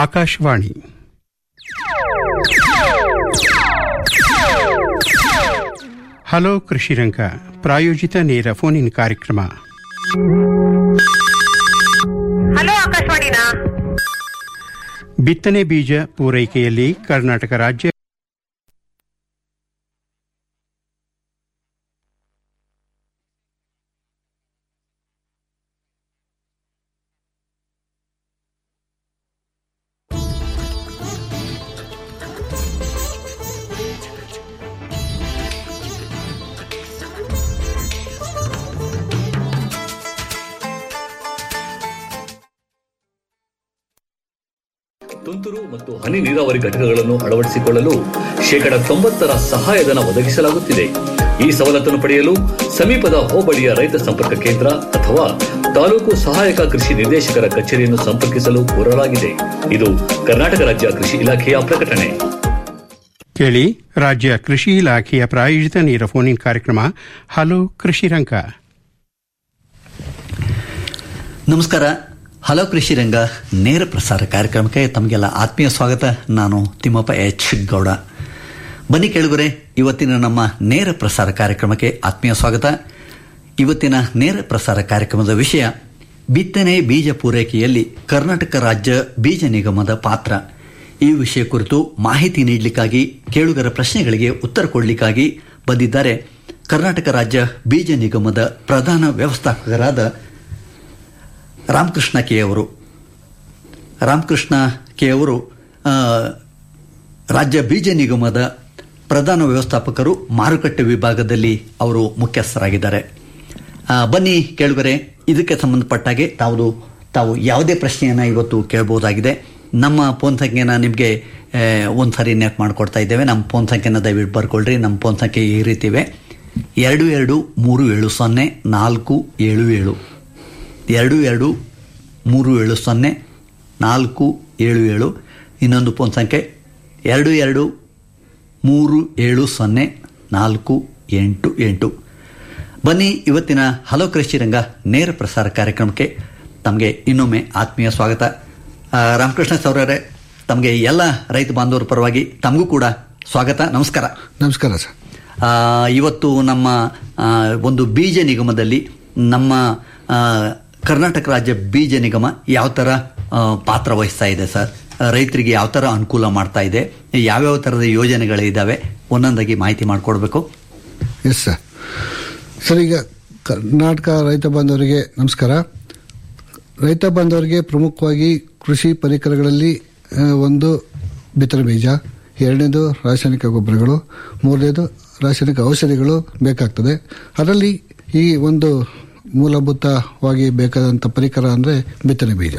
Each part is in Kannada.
ಆಕಾಶವಾಣಿ ಹಲೋ ಕೃಷಿರಂಗ ಪ್ರಾಯೋಜಿತ ನೇರ ಫೋನ್ ಇನ್ ಕಾರ್ಯಕ್ರಮ ಹಲೋ ಆಕಾಶವಾಣಿನಾ ಬಿತ್ತನೆ ಬೀಜ ಪೂರೈಕೆಯಲ್ಲಿ ಕರ್ನಾಟಕ ರಾಜ್ಯ ತುಂತುರು ಮತ್ತು ಹನಿ ನೀರಾವರಿ ಘಟಕಗಳನ್ನು ಅಳವಡಿಸಿಕೊಳ್ಳಲು ಶೇಕಡ ತೊಂಬತ್ತರ ಸಹಾಯಧನ ಒದಗಿಸಲಾಗುತ್ತಿದೆ ಈ ಸವಲತ್ತನ್ನು ಪಡೆಯಲು ಸಮೀಪದ ಹೋಬಳಿಯ ರೈತ ಸಂಪರ್ಕ ಕೇಂದ್ರ ಅಥವಾ ತಾಲೂಕು ಸಹಾಯಕ ಕೃಷಿ ನಿರ್ದೇಶಕರ ಕಚೇರಿಯನ್ನು ಸಂಪರ್ಕಿಸಲು ಕೋರಲಾಗಿದೆ ಇದು ಕರ್ನಾಟಕ ರಾಜ್ಯ ಕೃಷಿ ಇಲಾಖೆಯ ಪ್ರಕಟಣೆ ಕೇಳಿ ರಾಜ್ಯ ಕೃಷಿ ಇಲಾಖೆಯ ಪ್ರಾಯೋಜಿತ ನೇರ ಫೋನ್ ಇನ್ ಕಾರ್ಯಕ್ರಮ ಹಲೋ ಕೃಷಿರಂಗ ನಮಸ್ಕಾರ ಹಲೋ ಕೃಷಿ ರಂಗ ನೇರ ಪ್ರಸಾರ ಕಾರ್ಯಕ್ರಮಕ್ಕೆ ತಮಗೆಲ್ಲ ಆತ್ಮೀಯ ಸ್ವಾಗತ ನಾನು ತಿಮ್ಮಪ್ಪ ಎಚ್ ಗೌಡ ಬನ್ನಿ ಕೇಳುಗರೆ ಇವತ್ತಿನ ನಮ್ಮ ನೇರ ಪ್ರಸಾರ ಕಾರ್ಯಕ್ರಮಕ್ಕೆ ಆತ್ಮೀಯ ಸ್ವಾಗತ ಇವತ್ತಿನ ನೇರ ಪ್ರಸಾರ ಕಾರ್ಯಕ್ರಮದ ವಿಷಯ ಬಿತ್ತನೆ ಬೀಜ ಪೂರೈಕೆಯಲ್ಲಿ ಕರ್ನಾಟಕ ರಾಜ್ಯ ಬೀಜ ನಿಗಮದ ಪಾತ್ರ ಈ ವಿಷಯ ಕುರಿತು ಮಾಹಿತಿ ನೀಡಲಿಕ್ಕಾಗಿ ಕೇಳುಗರ ಪ್ರಶ್ನೆಗಳಿಗೆ ಉತ್ತರ ಕೊಡಲಿಕ್ಕಾಗಿ ಬಂದಿದ್ದಾರೆ ಕರ್ನಾಟಕ ರಾಜ್ಯ ಬೀಜ ನಿಗಮದ ಪ್ರಧಾನ ವ್ಯವಸ್ಥಾಪಕರಾದ ರಾಮಕೃಷ್ಣ ಕೆ ಅವರು ರಾಮಕೃಷ್ಣ ಕೆ ಅವರು ಆ, ರಾಜ್ಯ ಬೀಜ ನಿಗಮದ ಪ್ರಧಾನ ವ್ಯವಸ್ಥಾಪಕರು ಮಾರುಕಟ್ಟೆ ವಿಭಾಗದಲ್ಲಿ ಅವರು ಮುಖ್ಯಸ್ಥರಾಗಿದ್ದಾರೆ ಆ, ಬನ್ನಿ ಕೇಳುಗರೆ ಇದಕ್ಕೆ ಸಂಬಂಧಪಟ್ಟಾಗೆ ತಾವು ತಾವು ಯಾವುದೇ ಪ್ರಶ್ನೆಯನ್ನು ಇವತ್ತು ಕೇಳಬಹುದಾಗಿದೆ ನಮ್ಮ ಫೋನ್ ಸಂಖ್ಯೆನ ನಿಮಗೆ ಒಂದು ಸಾರಿ ನೆಟ್ ಮಾಡಿಕೊಡ್ತಾ ಇದ್ದೇವೆ ನಮ್ಮ ಫೋನ್ ಸಂಖ್ಯೆನ ದಯವಿಟ್ಟು ಬರ್ಕೊಳ್ರಿ ನಮ್ಮ ಫೋನ್ ಸಂಖ್ಯೆ ಈ ರೀತಿ ಇವೆ ಎರಡು ಎರಡು ಮೂರು ಏಳು ಸೊನ್ನೆ ನಾಲ್ಕು ಏಳು ಏಳು ಎರಡು ಎರಡು ಮೂರು ಏಳು ಸೊನ್ನೆ ನಾಲ್ಕು ಏಳು ಏಳು ಇನ್ನೊಂದು ಫೋನ್ ಸಂಖ್ಯೆ ಎರಡು ಎರಡು ಮೂರು ಏಳು ಸೊನ್ನೆ ನಾಲ್ಕು ಎಂಟು ಎಂಟು ಬನ್ನಿ ಇವತ್ತಿನ ಹಲೋ ಕೃಷಿ ರಂಗ ನೇರ ಪ್ರಸಾರ ಕಾರ್ಯಕ್ರಮಕ್ಕೆ ತಮಗೆ ಇನ್ನೊಮ್ಮೆ ಆತ್ಮೀಯ ಸ್ವಾಗತ ಆ, ರಾಮಕೃಷ್ಣ ಸೌರರೇ ತಮಗೆ ಎಲ್ಲ ರೈತ ಬಾಂಧವರ ಪರವಾಗಿ ತಮಗೂ ಕೂಡ ಸ್ವಾಗತ ನಮಸ್ಕಾರ ನಮಸ್ಕಾರ ಸರ್ ಆ, ಇವತ್ತು ನಮ್ಮ ಆ, ಒಂದು ಬೀಜ ನಿಗಮದಲ್ಲಿ ನಮ್ಮ ಆ, ಕರ್ನಾಟಕ ರಾಜ್ಯ ಬೀಜ ನಿಗಮ ಯಾವ ಥರ ಆ, ಪಾತ್ರ ವಹಿಸ್ತಾ ಇದೆ ಸರ್ ಆ, ರೈತರಿಗೆ ಯಾವ ಥರ ಅನುಕೂಲ ಮಾಡ್ತಾ ಇದೆ ಯಾವ್ಯಾವ ಥರದ ಯೋಜನೆಗಳಿದ್ದಾವೆ ಒಂದೊಂದಾಗಿ ಮಾಹಿತಿ ಮಾಡಿಕೊಡ್ಬೇಕು ಎಸ್ ಸರ್ ಸರ್ ಈಗ ಕರ್ನಾಟಕ ರೈತ ಬಾಂಧವರಿಗೆ ನಮಸ್ಕಾರ ರೈತ ಬಾಂಧವರಿಗೆ ಪ್ರಮುಖವಾಗಿ ಕೃಷಿ ಪರಿಕರಗಳಲ್ಲಿ ಆ, ಒಂದು ಬಿತ್ತನೆ ಬೀಜ ಎರಡನೇದು ರಾಸಾಯನಿಕ ಗೊಬ್ಬರಗಳು ಮೂರನೇದು ರಾಸಾಯನಿಕ ಔಷಧಿಗಳು ಬೇಕಾಗ್ತದೆ ಅದರಲ್ಲಿ ಈ ಒಂದು ಮೂಲಭೂತವಾಗಿ ಬೇಕಾದಂಥ ಪರಿಕರ ಅಂದರೆ ಬಿತ್ತನೆ ಬೀಜ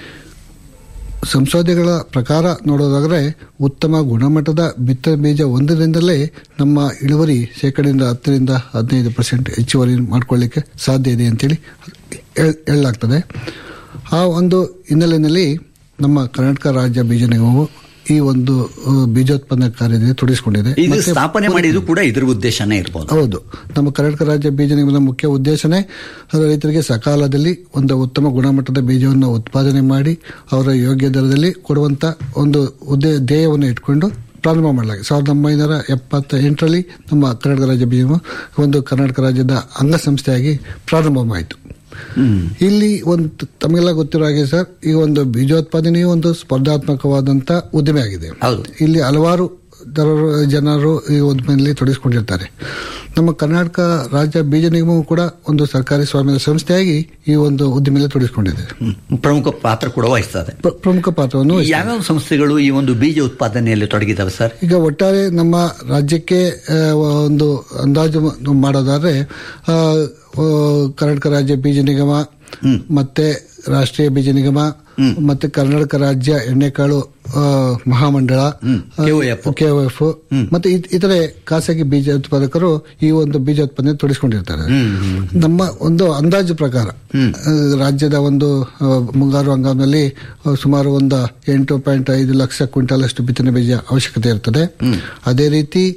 ಸಂಶೋಧನೆಗಳ ಪ್ರಕಾರ ನೋಡೋದಾದರೆ ಉತ್ತಮ ಗುಣಮಟ್ಟದ ಬಿತ್ತನೆ ಬೀಜ ಒಂದರಿಂದಲೇ ನಮ್ಮ ಇಳುವರಿ ಶೇಕಡದಿಂದ ಹತ್ತರಿಂದ ಹದಿನೈದು ಪರ್ಸೆಂಟ್ ಹೆಚ್ಚುವರಿ ಮಾಡ್ಕೊಳ್ಳಿಕ್ಕೆ ಸಾಧ್ಯ ಇದೆ ಅಂತೇಳಿ ಹೇಳ್- ಹೇಳಲಾಗ್ತದೆ ಆ ಒಂದು ಹಿನ್ನೆಲೆಯಲ್ಲಿ ನಮ್ಮ ಕರ್ನಾಟಕ ರಾಜ್ಯ ಬೀಜ ನಿಗಮವು ಈ ಒಂದು ಆ, ಬೀಜೋತ್ಪನ್ನ ಕಾರ್ಯದಲ್ಲಿ ತೊಡಗಿಸಿಕೊಂಡಿದೆ ಇದು ಮತ್ತೆ ಸ್ಥಾಪನೆ ಮಾಡಿದ್ದು ಕೂಡ ಇದ್ರ ಉದ್ದೇಶನೇ ಇರ್ಬೋದು ಹೌದು ನಮ್ಮ ಕರ್ನಾಟಕ ರಾಜ್ಯ ಬೀಜ ನಿಗಮದ ಮುಖ್ಯ ಉದ್ದೇಶನೇ ರೈತರಿಗೆ ಸಕಾಲದಲ್ಲಿ ಒಂದು ಉತ್ತಮ ಗುಣಮಟ್ಟದ ಬೀಜವನ್ನು ಉತ್ಪಾದನೆ ಮಾಡಿ ಅವರ ಯೋಗ್ಯ ದರದಲ್ಲಿ ಕೊಡುವಂತ ಒಂದು ಉದ್ದೇ ಧ್ಯೇಯವನ್ನು ಇಟ್ಕೊಂಡು ಪ್ರಾರಂಭ ಮಾಡಲಾಗಿದೆ ಸಾವಿರದ ಒಂಬೈನೂರ ಎಪ್ಪತ್ತ ಎಂಟರಲ್ಲಿ ನಮ್ಮ ಕರ್ನಾಟಕ ರಾಜ್ಯ ಬೀಜ ನಿಗಮ ಒಂದು ಕರ್ನಾಟಕ ರಾಜ್ಯದ ಅಂಗಸಂಸ್ಥೆಯಾಗಿ ಪ್ರಾರಂಭವಾಯಿತು ಇಲ್ಲಿ ಒಂದು ತಮಗೆಲ್ಲ ಗೊತ್ತಿರೋ ಹಾಗೆ ಸರ್ ಈ ಒಂದು ಬೀಜೋತ್ಪಾದನೆಯು ಒಂದು ಸ್ಪರ್ಧಾತ್ಮಕವಾದಂತ ಉದ್ದಿಮೆ ಆಗಿದೆ ಹೌದು. ಇಲ್ಲಿ ಹಲವಾರು ಜನರು ಜನರು ಈ ಉದ್ಯಮದಲ್ಲಿ ತೊಡಗಿಸಿಕೊಂಡಿರ್ತಾರೆ ನಮ್ಮ ಕರ್ನಾಟಕ ರಾಜ್ಯ ಬೀಜ ನಿಗಮವು ಕೂಡ ಒಂದು ಸರ್ಕಾರಿ ಸ್ವಾಮ್ಯದ ಸಂಸ್ಥೆಯಾಗಿ ಈ ಒಂದು ಉದ್ದಿಮೆಯಲ್ಲಿ ತೊಡಗಿಸಿಕೊಂಡಿದೆ ಹ್ಮ್. ಪ್ರಮುಖ ಪಾತ್ರ ಕೂಡ ವಹಿಸ್ತದೆ ಪ್ರ- ಪ್ರಮುಖ ಪಾತ್ರವನ್ನು ವಹಿಸಿದೆ. ಯಾವ್ಯಾವ ಸಂಸ್ಥೆಗಳು ಈ ಒಂದು ಬೀಜ ಉತ್ಪಾದನೆಯಲ್ಲಿ ತೊಡಗಿದ್ದಾವೆ ಸರ್ ಈಗ ಒಟ್ಟಾರೆ ನಮ್ಮ ರಾಜ್ಯಕ್ಕೆ ಆ, ಒಂದು ಅಂದಾಜು ಮ- ಮಾಡೋದಾದ್ರೆ ಆ, ಆ, ಕರ್ನಾಟಕ ರಾಜ್ಯ ಬೀಜ ನಿಗಮ ಮತ್ತೆ ರಾಷ್ಟ್ರೀಯ ಬೀಜ ನಿಗಮ ಮತ್ತೆ ಕರ್ನಾಟಕ ರಾಜ್ಯ ಎಣ್ಣೆಕಾಳು ಆ, ಮಹಾಮಂಡಳ KOF. ಕೆಒಎಫ್ ಮತ್ತೆ ಇತ್- ಇತರೆ ಖಾಸಗಿ ಬೀಜ ಉತ್ಪಾದಕರು ಈ ಒಂದು ಬೀಜ ಉತ್ಪಾದನೆ ತೊಡಗಿಸಿಕೊಂಡಿರ್ತಾರೆ ನಮ್ಮ ಒಂದು ಅಂದಾಜು ಪ್ರಕಾರ ಆ, ರಾಜ್ಯದ ಒಂದು ಆ, ಮುಂಗಾರು ಹಂಗಾಮಿನಲ್ಲಿ ಆ, ಸುಮಾರು ಒಂದು ಎಂಟು ಪಾಯಿಂಟ್ ಐದು ಲಕ್ಷ ಕ್ವಿಂಟಾಲ್ ಅಷ್ಟು ಬಿತ್ತನೆ ಬೀಜ ಅವಶ್ಯಕತೆ ಇರ್ತದೆ ಅದೇ ರೀತಿ ಆ,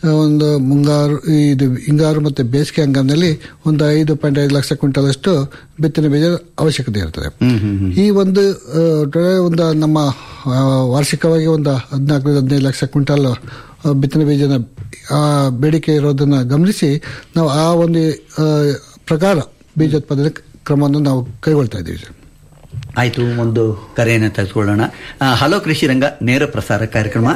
ಒಂದು ಮುಂಗಾರು ಇದು ಹಿಂಗಾರು ಮತ್ತು ಬೇಸಿಗೆ ಹಂಗಾಮಿನಲ್ಲಿ ಒಂದು ಐದು ಪಾಯಿಂಟ್ ಐದು ಲಕ್ಷ ಕ್ವಿಂಟಲ್ ಅಷ್ಟು ಬಿತ್ತನೆ ಬೀಜ ಅವಶ್ಯಕತೆ ಇರ್ತದೆ ಈ ಒಂದು ಆ, ಒಟ್ಟಾರೆ ಒಂದು ನಮ್ಮ ಆ, ವಾರ್ಷಿಕವಾಗಿ ಒಂದು ಹದಿನಾಲ್ಕರಿಂದ ಹದಿನೈದು ಲಕ್ಷ ಕ್ವಿಂಟಲ್ ಆ, ಬಿತ್ತನೆ ಬೀಜನ ಆ, ಬೇಡಿಕೆ ಇರೋದನ್ನ ಗಮನಿಸಿ ನಾವು ಆ ಒಂದು ಆ, ಪ್ರಕಾರ ಬೀಜೋತ್ಪಾದನೆ ಕ್ರಮವನ್ನು ನಾವು ಕೈಗೊಳ್ತಾ ಇದ್ದೀವಿ ಸರ್ ಆಯ್ತು ಒಂದು ಕರೆಯನ್ನು ತೆಗೆದುಕೊಳ್ಳೋಣ ಆ, ಹಲೋ ಕೃಷಿ ರಂಗ ನೇರ ಪ್ರಸಾರ ಕಾರ್ಯಕ್ರಮ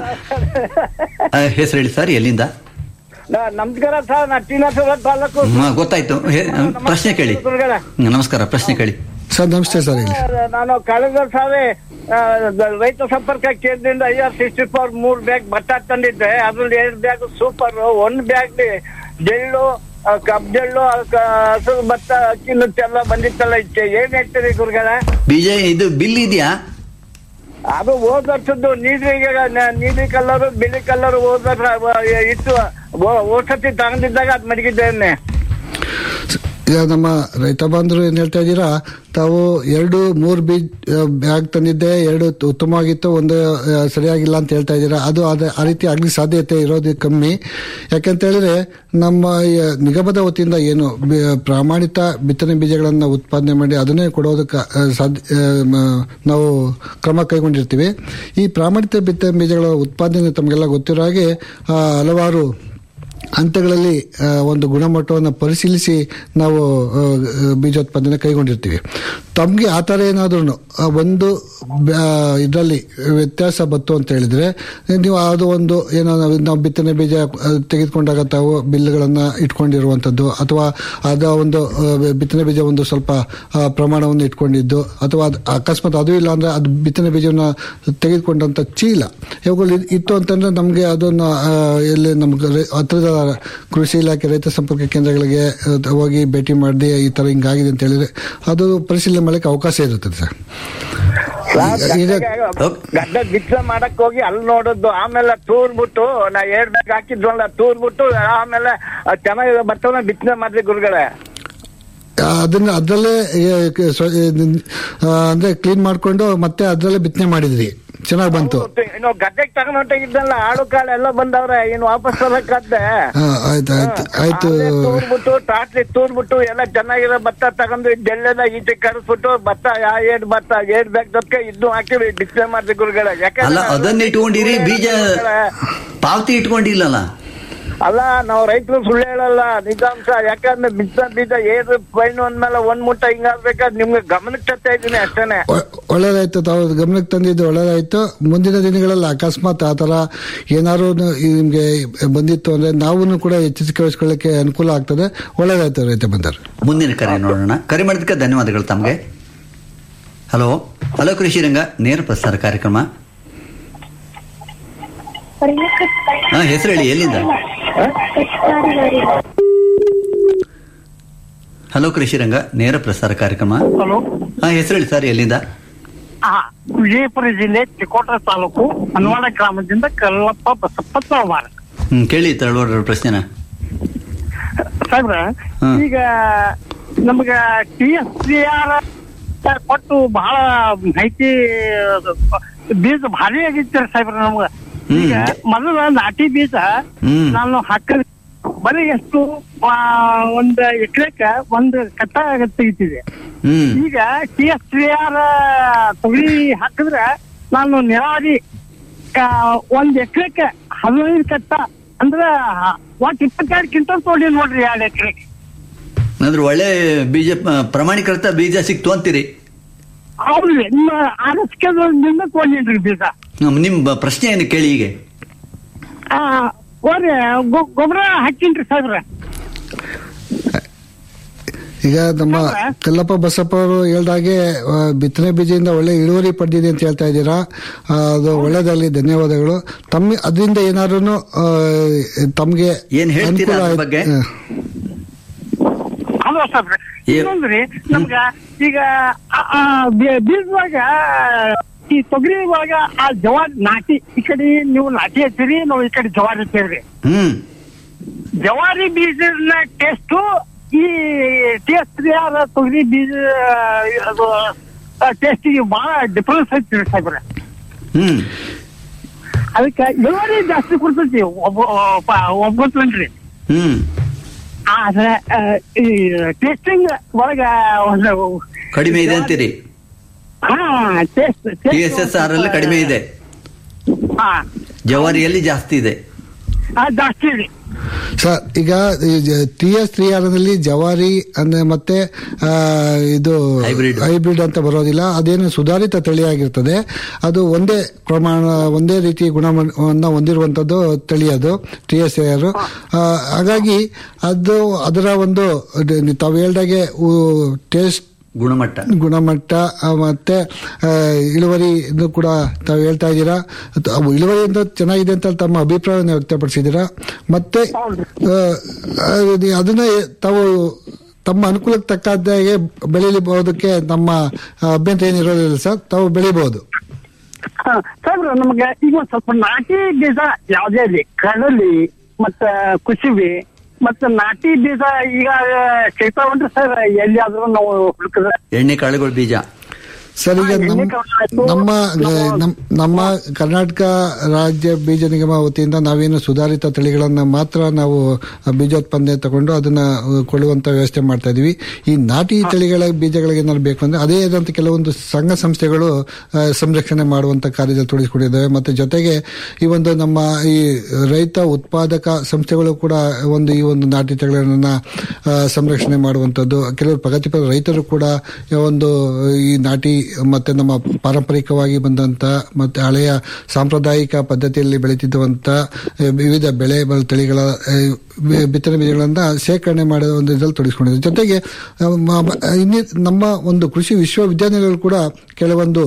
ಆ, ಹೆಸರು ಹೇಳಿ ಸರ್ ಎಲ್ಲಿಂದ ನಾ- ನಮಸ್ಕಾರ ಸರ್ ನಾ ಟಿ ನರಸೀಪುರ ತಾಲೂಕು ಹ್ಮ್, ಗೊತ್ತಾಯ್ತು ಹೇ- ಪ್ರಶ್ನೆ ಕೇಳಿ ಗುರುಗಳೇ. ಹ್ಮ್, ನಮಸ್ಕಾರ ಪ್ರಶ್ನೆ ಕೇಳಿ ಸರ್ ನಮಸ್ತೆ ಸರ್ ಹೇಳಿ ನಾನು ಕಳೆದ ಸಾರಿ ಆ, ದ- ರೈತ ಸಂಪರ್ಕ ಕೇಂದ್ರದಿಂದ ಐ ಆರ್ ಸಿಕ್ಸ್ಟಿ ಫೋರ್ ಮೂರ್ ಬ್ಯಾಗ್ ಭತ್ತ ತಂದಿದ್ದೆ ಅದ್ರಲ್ಲಿ ಎರಡು ಬ್ಯಾಗ್ ಸೂಪರ್ ಒಂದ್ ಬ್ಯಾಗ್ ಜೆಳ್ಳು ಆ, ಕಬ್ ಜೆಳ್ಳು ಆ, ಕ- ಹಸಿರು ಭತ್ತ ಅಕ್ಕಿ ನುಚ್ಚೆಲ್ಲ ಬಂದಿತ್ತಲ್ಲ ಇಚ್ಚೆ ಏನ್ ಹೇಳ್ತೀರಿ ಗುರುಗಳ ಬೀಜ ಇದು ಬಿಲ್ ಇದೆಯಾ ಅದು ಹೋದ ವರ್ಷದ್ದು ನೀರಿಗೆ ನೀಲಿ ಕಲರ್ ಬಿಳಿ ಕಲರ್ ಹೋದ ವರ್ಷ ಇತ್ತು ಓಸತಿ ತಗೊಂಡಿದ್ದಾಗ ಅದ್ ಮಡಗಿದ್ದೇನೆ ಈಗ ನಮ್ಮ ರೈತ ಬಾಂಧವರು ಏನ್ ಹೇಳ್ತಾ ಇದ್ದೀರಾ ತಾವು ಎರಡು ಮೂರು ಬೀಜ ಬ್ಯಾಗ್ ತಂದಿದ್ದೆ ಎರಡು ತ- ಉತ್ತಮವಾಗಿತ್ತು ಒಂದು ಆ, ಸರಿಯಾಗಿಲ್ಲ ಅಂತ ಹೇಳ್ತಾ ಇದ್ದೀರಾ ಅದು ಅದ ಆ ರೀತಿ ಆಗ್ಲಿಕ್ಕೆ ಸಾಧ್ಯತೆ ಇರೋದು ಕಮ್ಮಿ ಯಾಕಂತ ಹೇಳಿದ್ರೆ ನಮ್ಮ ಈ ನಿಗಮದ ವತಿಯಿಂದ ಏನು ಬಿ- ಪ್ರಾಮಾಣಿತ ಬಿತ್ತನೆ ಬೀಜಗಳನ್ನು ಉತ್ಪಾದನೆ ಮಾಡಿ ಅದನ್ನೇ ಕೊಡೋದಕ್ಕೆ ಆ, ಸಾಧ್ಯ ಆ, ಮ- ನಾವು ಕ್ರಮ ಕೈಗೊಂಡಿರ್ತೀವಿ ಈ ಪ್ರಾಮಾಣಿತ ಬಿತ್ತನೆ ಬೀಜಗಳ ಉತ್ಪಾದನೆ ತಮಗೆಲ್ಲ ಗೊತ್ತಿರೋ ಹಾಗೆ ಆ, ಹಲವಾರು ಹಂತಗಳಲ್ಲಿ ಆ, ಒಂದು ಗುಣಮಟ್ಟವನ್ನು ಪರಿಶೀಲಿಸಿ ನಾವು ಆ, ಬೀಜೋತ್ಪಾದನೆ ಕೈಗೊಂಡಿರ್ತೀವಿ ತಮಗೆ ಆ ಥರ ಏನಾದ್ರೂ ಒಂದು ಇದರಲ್ಲಿ ವ್ಯತ್ಯಾಸ ಬತ್ತು ಅಂತ ಹೇಳಿದ್ರೆ ನೀವು ಅದು ಒಂದು ಏನೋ ನಾವು ನಾವು ಬಿತ್ತನೆ ಬೀಜ ಆ, ತೆಗೆದುಕೊಂಡಾಗ ತಾವು ಬಿಲ್ಗಳನ್ನು ಇಟ್ಕೊಂಡಿರುವಂಥದ್ದು ಅಥವಾ ಅದ ಒಂದು ಆ, ಬಿತ್ತನೆ ಬೀಜ ಒಂದು ಸ್ವಲ್ಪ ಆ, ಪ್ರಮಾಣವನ್ನು ಇಟ್ಕೊಂಡಿದ್ದು ಅಥವಾ ಅದ್ ಅಕಸ್ಮಾತ್ ಅದು ಇಲ್ಲ ಅಂದ್ರೆ ಅದು ಬಿತ್ತನೆ ಬೀಜವನ್ನು ತೆಗೆದುಕೊಂಡಂತ ಚೀಲ ಇವುಗಳು ಇದ್- ಇತ್ತು ಅಂತಂದ್ರೆ ನಮಗೆ ಅದನ್ನು ಆ, ಎಲ್ಲಿ ನಮ್ಗೆ ರೈ- ಹತ್ರದ ಕೃಷಿ ಇಲಾಖೆ ರೈತ ಸಂಪರ್ಕ ಕೇಂದ್ರಗಳಿಗೆ ಆ, ಹೋಗಿ ಭೇಟಿ ಮಾಡಿ ಈ ತರ ಹಿಂಗಾಗಿದೆ ಅಂತ ಹೇಳಿದ್ರೆ ಅದು ಪರಿಶೀಲನೆ ಮಾಡಲಿಕ್ಕೆ ಅವಕಾಶ ಇರುತ್ತದೆ ಸರ್ ಈಗ ಗಡ್ಡೆ ಬಿತ್ತನೆ ಮಾಡಕ್ ಹೋಗಿ ಅಲ್ಲಿ ನೋಡೋದು ಆಮೇಲೆ ತೂರ್ ಬಿಟ್ಟು ನಾ ಎರಡ್ ಬ್ಯಾಗ್ ಹಾಕಿದ್ವಲ್ಲ ತೂರ್ ಬಿಟ್ಟು ಆಮೇಲೆ ಅದ್ ಚೆನ್ನಾಗಿರೋ ಭತ್ತವನ್ನ ಬಿತ್ತನೆ ಮಾಡ್ರಿ ಗುರುಗಳೇ ಅದನ್ನ ಅದರಲ್ಲೇ ಅಂದ್ರೆ ಕ್ಲೀನ್ ಮಾಡ್ಕೊಂಡು ಮತ್ತೆ ಅದರಲ್ಲೇ ಬಿತ್ತನೆ ಮಾಡಿದ್ರಿ ಚೆನ್ನಾಗಿ ಬಂತು ಇನ್ನು ಗದ್ದೆಗೆ ತಗೊಂಡ್ ಹೊಂಟೋಗಿದ್ದಲ್ಲ ಆಳು ಕಾಳು ಎಲ್ಲ ಬಂದವ್ರೆ ಇನ್ನು ವಾಪಸ್ ತರಕಾದ್ದೆ ಹಾ, ಆಯ್ತು ಆಯ್ತು ಆಯ್ತು ತೂರ್ಬಿಟ್ಟು ಟ್ರಾಕ್ಟ್ರಿ ತೂರ್ಬಿಟ್ಟು ಎಲ್ಲ ಚೆನ್ನಾಗಿರೋ ಭತ್ತ ತಗೊಂಡು ಜಲ್ಲೆಲ್ಲ ಈಚೆ ಕರೆಸ್ಬಿಟ್ಟು ಭತ್ತ ಯಾ ಏಡ್ ಭತ್ತ ಏಡ್ ಬ್ಯಾಗ್ ದೊಕ್ಕೆ ಇದ್ದು ಹಾಕಿ ಬಿತ್ತನೆ ಮಾಡ್ರಿ ಗುರುಗಳೇ ಅಲ್ಲ ಯಾಕಂದ್ರೆ ಅದನ್ನ ಇಟ್ಕೊಂಡಿರಿ ಬೀಜ ಪಾವತಿ ಇಟ್ಕೊಂಡಿಲ್ಲಲ್ಲ ಅಲ್ಲ ನಾವು ರೈತರು ಸುಳ್ಳು ಹೇಳಲ್ಲ ನಿಜಾಂಶ ಯಾಕಂದ್ರೆ ಬಿತ್ತ ಬೀಜ ಏರು ಪೈನು ಅಂದ್ಮೇಲೆ ಒಂದ್ ಮುಟ್ಟ ಹಿಂಗಾಗ್ಬೇಕಾದ್ ನಿಮ್ಗೆ ಗಮನಕ್ಕೆ ತರ್ತಾ ಇದ್ದೀನಿ ಅಷ್ಟೇನೆ ಒ- ಒಳ್ಳೇದಾಯ್ತು ತಾವು ಗಮನಕ್ಕೆ ತಂದಿದ್ದು ಒಳ್ಳೇದಾಯ್ತು ಮುಂದಿನ ದಿನಗಳಲ್ಲಿ ಅಕಸ್ಮಾತ್ ಆ ಥರ ಏನಾದ್ರು ನಿಮಗೆ ಬಂದಿತ್ತು ಅಂದ್ರೆ ನಾವು ಕೂಡ ಎಚ್ಚರಿಕೆ ವಹಿಸ್ಕೊಳ್ಳಿಕ್ಕೆ ಅನುಕೂಲ ಆಗ್ತದೆ ಒಳ್ಳೇದಾಯ್ತು ರೈತ ಬಂದರು ಮುಂದಿನ ಕರೆ ನೋಡೋಣ ಕರೆ ಮಾಡಿದ್ದಕ್ಕೆ ಧನ್ಯವಾದಗಳು ತಮಗೆ ಹಲೋ ಹಲೋ ಕೃಷಿ ರಂಗ ನೇರ ಪ್ರಸಾರ ಕಾರ್ಯಕ್ರಮ ಹಾ ಹೆಸರು ಹೇಳಿ ಎಲ್ಲಿಂದ ಹಲೋ ಕೃಷಿ ರಂಗ ನೇರ ಪ್ರಸಾರ ಕಾರ್ಯಕ್ರಮ ಹಲೋ ಹಾ ಹೆಸರು ಹೇಳಿ ಸರ್ ಎಲ್ಲಿಂದ ಆ, ವಿಜಯಪುರ ಜಿಲ್ಲೆ ಚಿಕ್ಕೋಟ ತಾಲೂಕು ಅನ್ವಾಡ ಗ್ರಾಮದಿಂದ ಕಲ್ಲಪ್ಪ ಬಸಪ್ಪ ಚೌಹಾಣ ಹ್ಮ್ ಕೇಳಿ ತಳವರ ಪ್ರಶ್ನೆನ ಸಾಹೇಬ್ರ ಹ್ಮ್. ಈಗ ನಮ್ಗ ಟಿ ಎಸ್ ಸಿ ಆರ್ ಕೊಟ್ಟು ಬಹಳ ಮಾಹಿತಿ ಬೀಜ ಭಾರಿ ಆಗಿತ್ತು ಸಾಹೇಬ್ರ ನಮ್ಗ ಹ್ಮ್. ಈಗ ಮೊದಲ ನಾಟಿ ಬೀಜ ಹ್ಮ್. ನಾನು ಹಾಕ ಬರೀ ಎಷ್ಟು ಆ, ಒಂದ್ ಎಕರೆಕ ಒಂದ್ ಕಟ್ಟ ತೆಗಿತಿದೆ ಹ್ಮ್ ಈಗ ಟಿ ಎಸ್ ಟಿ ಆರ್ ತೊಗರಿ ಹಾಕಿದ್ರೆ ನಾನು ನೀರಾವರಿ ಕ- ಒಂದ್ ಎಕರೆಕ್ಕೆ ಹದಿನೈದು ಕಟ್ಟ ಅಂದ್ರ ಒಟ್ಟು ಇಪ್ಪತ್ತೆರಡು ಕ್ವಿಂಟಲ್ ತೊಗೊಂಡಿ ನೋಡ್ರಿ ಎರಡು ಎಕರೆಗೆ ಅಂದ್ರೆ ಒಳ್ಳೆ ಬೀಜ ಪ- ಪ್ರಮಾಣೀಕೃತ ಬೀಜ ಸಿಕ್ತು ಅಂತೀರಿ ಹೌದ್ರಿ ನಿಮ್ಮ ಆರಸ್ಕೆದಿಂದ ತೊಗೊಂಡಿನ್ರಿ ಬೀಜ ಹ್ಮ್, ನಿಮ್ ಬ- ಪ್ರಶ್ನೆ ಏನು ಕೇಳಿ ಈಗ ಆ, ಹೋರಿ ಗೊ- ಗೊಬ್ಬರ ಹಾಕಿನ್ರಿ ಸಾಹೇಬ್ರ ಈಗ ನಮ್ಮ ಕಲ್ಲಪ್ಪ ಬಸಪ್ಪ ಅವರು ಹೇಳ್ದಾಗೆ ಆ, ಬಿತ್ತನೆ ಬೀಜದಿಂದ ಒಳ್ಳೆ ಇಳುವರಿ ಪಡೆದಿದೆ ಅಂತ ಹೇಳ್ತಾ ಇದ್ದೀರಾ ಆ, ಅದು ಒಳ್ಳೇದಾಗಲಿ ಧನ್ಯವಾದಗಳು ತಮ್ಮ ಅದರಿಂದ ಏನಾದ್ರು ತಮಗೆ ಏನ್ ಹೇಳ್ತೀರಾ ಅದ್ರ ಬಗ್ಗೆ? ಹಲೋ ಸಾಹೇಬ್ರ ಏ- ಇನ್ನೊಂದ್ರಿ ನಮ್ಗ ಈಗ ಆ- ಆ ಬೀ- ಬೀಜದಾಗ ಈ ತೊಗರಿ ಒಳಗ ಆ ಜವಾರಿ ನಾಟಿ ಈ ಕಡೆ ನೀವು ನಾಟಿ ಹಚ್ಚಿರಿ ನಾವು ಈ ಕಡೆ ಜವಾರಿ ಹಚ್ಚಿರಿ ಹ್ಮ್ ಜವಾರಿ ಬೀಜದ ಟೇಸ್ಟ್ ಈ ಟೇಸ್ಟ್ ಯಾರ ತೊಗರಿ ಬೀಜ ಅದು ಟೇಸ್ಟಿಗೆ ಬಹಳ ಡಿಫರೆನ್ಸ್ ಐತಿ ಸಾಹೇಬ್ರ ಹ್ಮ್ ಅದಕ್ಕೆ ಇಳುವರಿ ಜಾಸ್ತಿ ಕೊಡ್ತೈತಿ ಒಬ್ಬ ಒಬ್ಬತ್ವನ್ರಿ ಹ್ಮ್ ಆದ್ರೆ ಆ, ಈ ಟೇಸ್ಟಿಂಗ್ ಒಳಗ ಒಂದು ಕಡಿಮೆ ಇದೆ ಅಂತೀರಿ ಹಾ taste T S S R ಅಲ್ಲಿ ಕಡಿಮೆ ಇದೆ ಹಾ ಜವಾರಿಯಲ್ಲಿ ಜಾಸ್ತಿ ಇದೆ ಆ, ಜಾಸ್ತಿ ಇದೆ ಸರ್ ಈಗ ಟಿ ಎಸ್ ತ್ರೀ ಆರ್ ನಲ್ಲಿ ಜವಾರಿ ಅಂದ್ರೆ ಮತ್ತೆ ಆ, ಇದು Hybrid. ಹೈಬ್ರಿಡ್ ಅಂತ ಬರೋದಿಲ್ಲ ಅದೇನು ಸುಧಾರಿತ ತಳಿಯಾಗಿರ್ತದೆ ಅದು ಒಂದೇ ಪ್ರಮಾಣ ಒಂದೇ ರೀತಿ ಗುಣಮಟ್ಟವನ್ನು ಹೊಂದಿರುವಂತದ್ದು ತಳಿ ಅದು ಟಿ ಎಸ್ ಆರ್ ಹಾಗಾಗಿ ಅದು ಅದರ ಒಂದು ಅದು ತಾವು ಹೇಳ್ದಾಗೆ ಟೇಸ್ಟ್ ಗುಣಮಟ್ಟ ಗುಣಮಟ್ಟ ಆ, ಮತ್ತೆ ಆ, ಇಳುವರಿ ಇದು ಕೂಡ ತಾವು ಹೇಳ್ತಾ ಇದ್ದೀರಾ ಅದು- ಅವು ಇಳುವರಿಯಿಂದ ಚೆನ್ನಾಗಿದೆ ಅಂತ ತಮ್ಮ ಅಭಿಪ್ರಾಯವನ್ನು ವ್ಯಕ್ತಪಡಿಸಿದ್ದೀರಾ ಮತ್ತೆ ಆ, ಅದು- ಅದನ್ನ ತಾವು ತಮ್ಮ ಅನುಕೂಲಕ್ಕೆ ತಕ್ಕಾದಾಗೆ ಬೆಳೀಬಹುದಕ್ಕೆ ನಮ್ಮ ಆ, ಅಭ್ಯಂತರ ಏನಿರೋದಿಲ್ಲ ಸರ್ ತಾವು ಬೆಳಿಬಹುದು ಹಾ, ಸಾಹೇಬ್ರ ನಮ್ಗೆ ಈಗ ಒಂದ್ ಸ್ವಲ್ಪ ನಾಟಿ ಬೀಜ ಯಾವ್ದೇ ಇರ್ಲಿ ಕಡಲಿ ಮತ್ತ ಕುಸುಬಿ ಮತ್ತ ನಾಟಿ ಬೀಜ ಈಗ ಸಿಗ್ತಾವನ್ರಿ ಸರ್ ಎಲ್ಲಿಯಾದ್ರೂ ನಾವು ಹುಡುಕಿದ್ರೆ ಎಣ್ಣೆ ಕಾಳುಗಳ ಬೀಜ ಸರ್ ಈಗ ಹಾ, ನಮ್ಮ ಎಣ್ಣೆ ಕಾಳು ಆಯ್ತು. ನಮ್ಮ ನಮ್ಮ- ನಮ್- ನಮ್ಮ ಕರ್ನಾಟಕ ರಾಜ್ಯ ಬೀಜ ನಿಗಮ ವತಿಯಿಂದ ನಾವೇನು ಸುಧಾರಿತ ತಳಿಗಳನ್ನ ಮಾತ್ರ ನಾವು ಬೀಜೋತ್ಪಾದನೆ ತಗೊಂಡು ಅದನ್ನ ಕೊಳ್ಳುವಂತ ವ್ಯವಸ್ಥೆ ಮಾಡ್ತಾ ಇದೀವಿ ಈ ನಾಟಿ ತಳಿಗಳ ಬೀಜಗಳಿಗೆ ಏನಾದ್ರು ಬೇಕು ಅಂದ್ರೆ ಅದೇ ಆದಂತ ಕೆಲವೊಂದು ಸಂಘ ಸಂಸ್ಥೆಗಳು ಆ, ಸಂರಕ್ಷಣೆ ಮಾಡುವಂತ ಕಾರ್ಯದಲ್ಲಿ ತೊಡಗಿಸಿಕೊಂಡಿದ್ದಾವೆ ಮತ್ತೆ ಜೊತೆಗೆ ಈ ಒಂದು ನಮ್ಮ ಈ ರೈತ ಉತ್ಪಾದಕ ಸಂಸ್ಥೆಗಳು ಕೂಡ ಒಂದು ಈ ಒಂದು ನಾಟಿ ತಳಿಗಳನ್ನ ಆ, ಸಂರಕ್ಷಣೆ ಮಾಡುವಂತದ್ದು ಕೆಲವರು ಪ್ರಗತಿಪರ ರೈತರು ಕೂಡ ಒಂದು ಈ ನಾಟಿ ಮತ್ತೆ ನಮ್ಮ ಪಾರಂಪರಿಕವಾಗಿ ಬಂದಂತ ಮತ್ತೆ ಹಳೆಯ ಸಾಂಪ್ರದಾಯಿಕ ಪದ್ಧತಿಯಲ್ಲಿ ಬೆಳೀತಿದ್ದಂತ ಆ, ವಿವಿಧ ಬೆಳೆ ಬ- ತಳಿಗಳ ಆ, ಬಿ- ಬಿತ್ತನೆ ಬೀಜಗಳನ್ನ ಶೇಖರಣೆ ಮಾಡುವ ಒಂದು ಇದರಲ್ಲಿ ತೊಡಗಿಸಿಕೊಂಡಿದೆ ಜೊತೆಗೆ ಆ, ಮ- ಮ- ಇನ್ನಿ- ನಮ್ಮ ಒಂದು ಕೃಷಿ ವಿಶ್ವವಿದ್ಯಾನಿಲಯಗಳು ಕೂಡ ಕೆಲವೊಂದು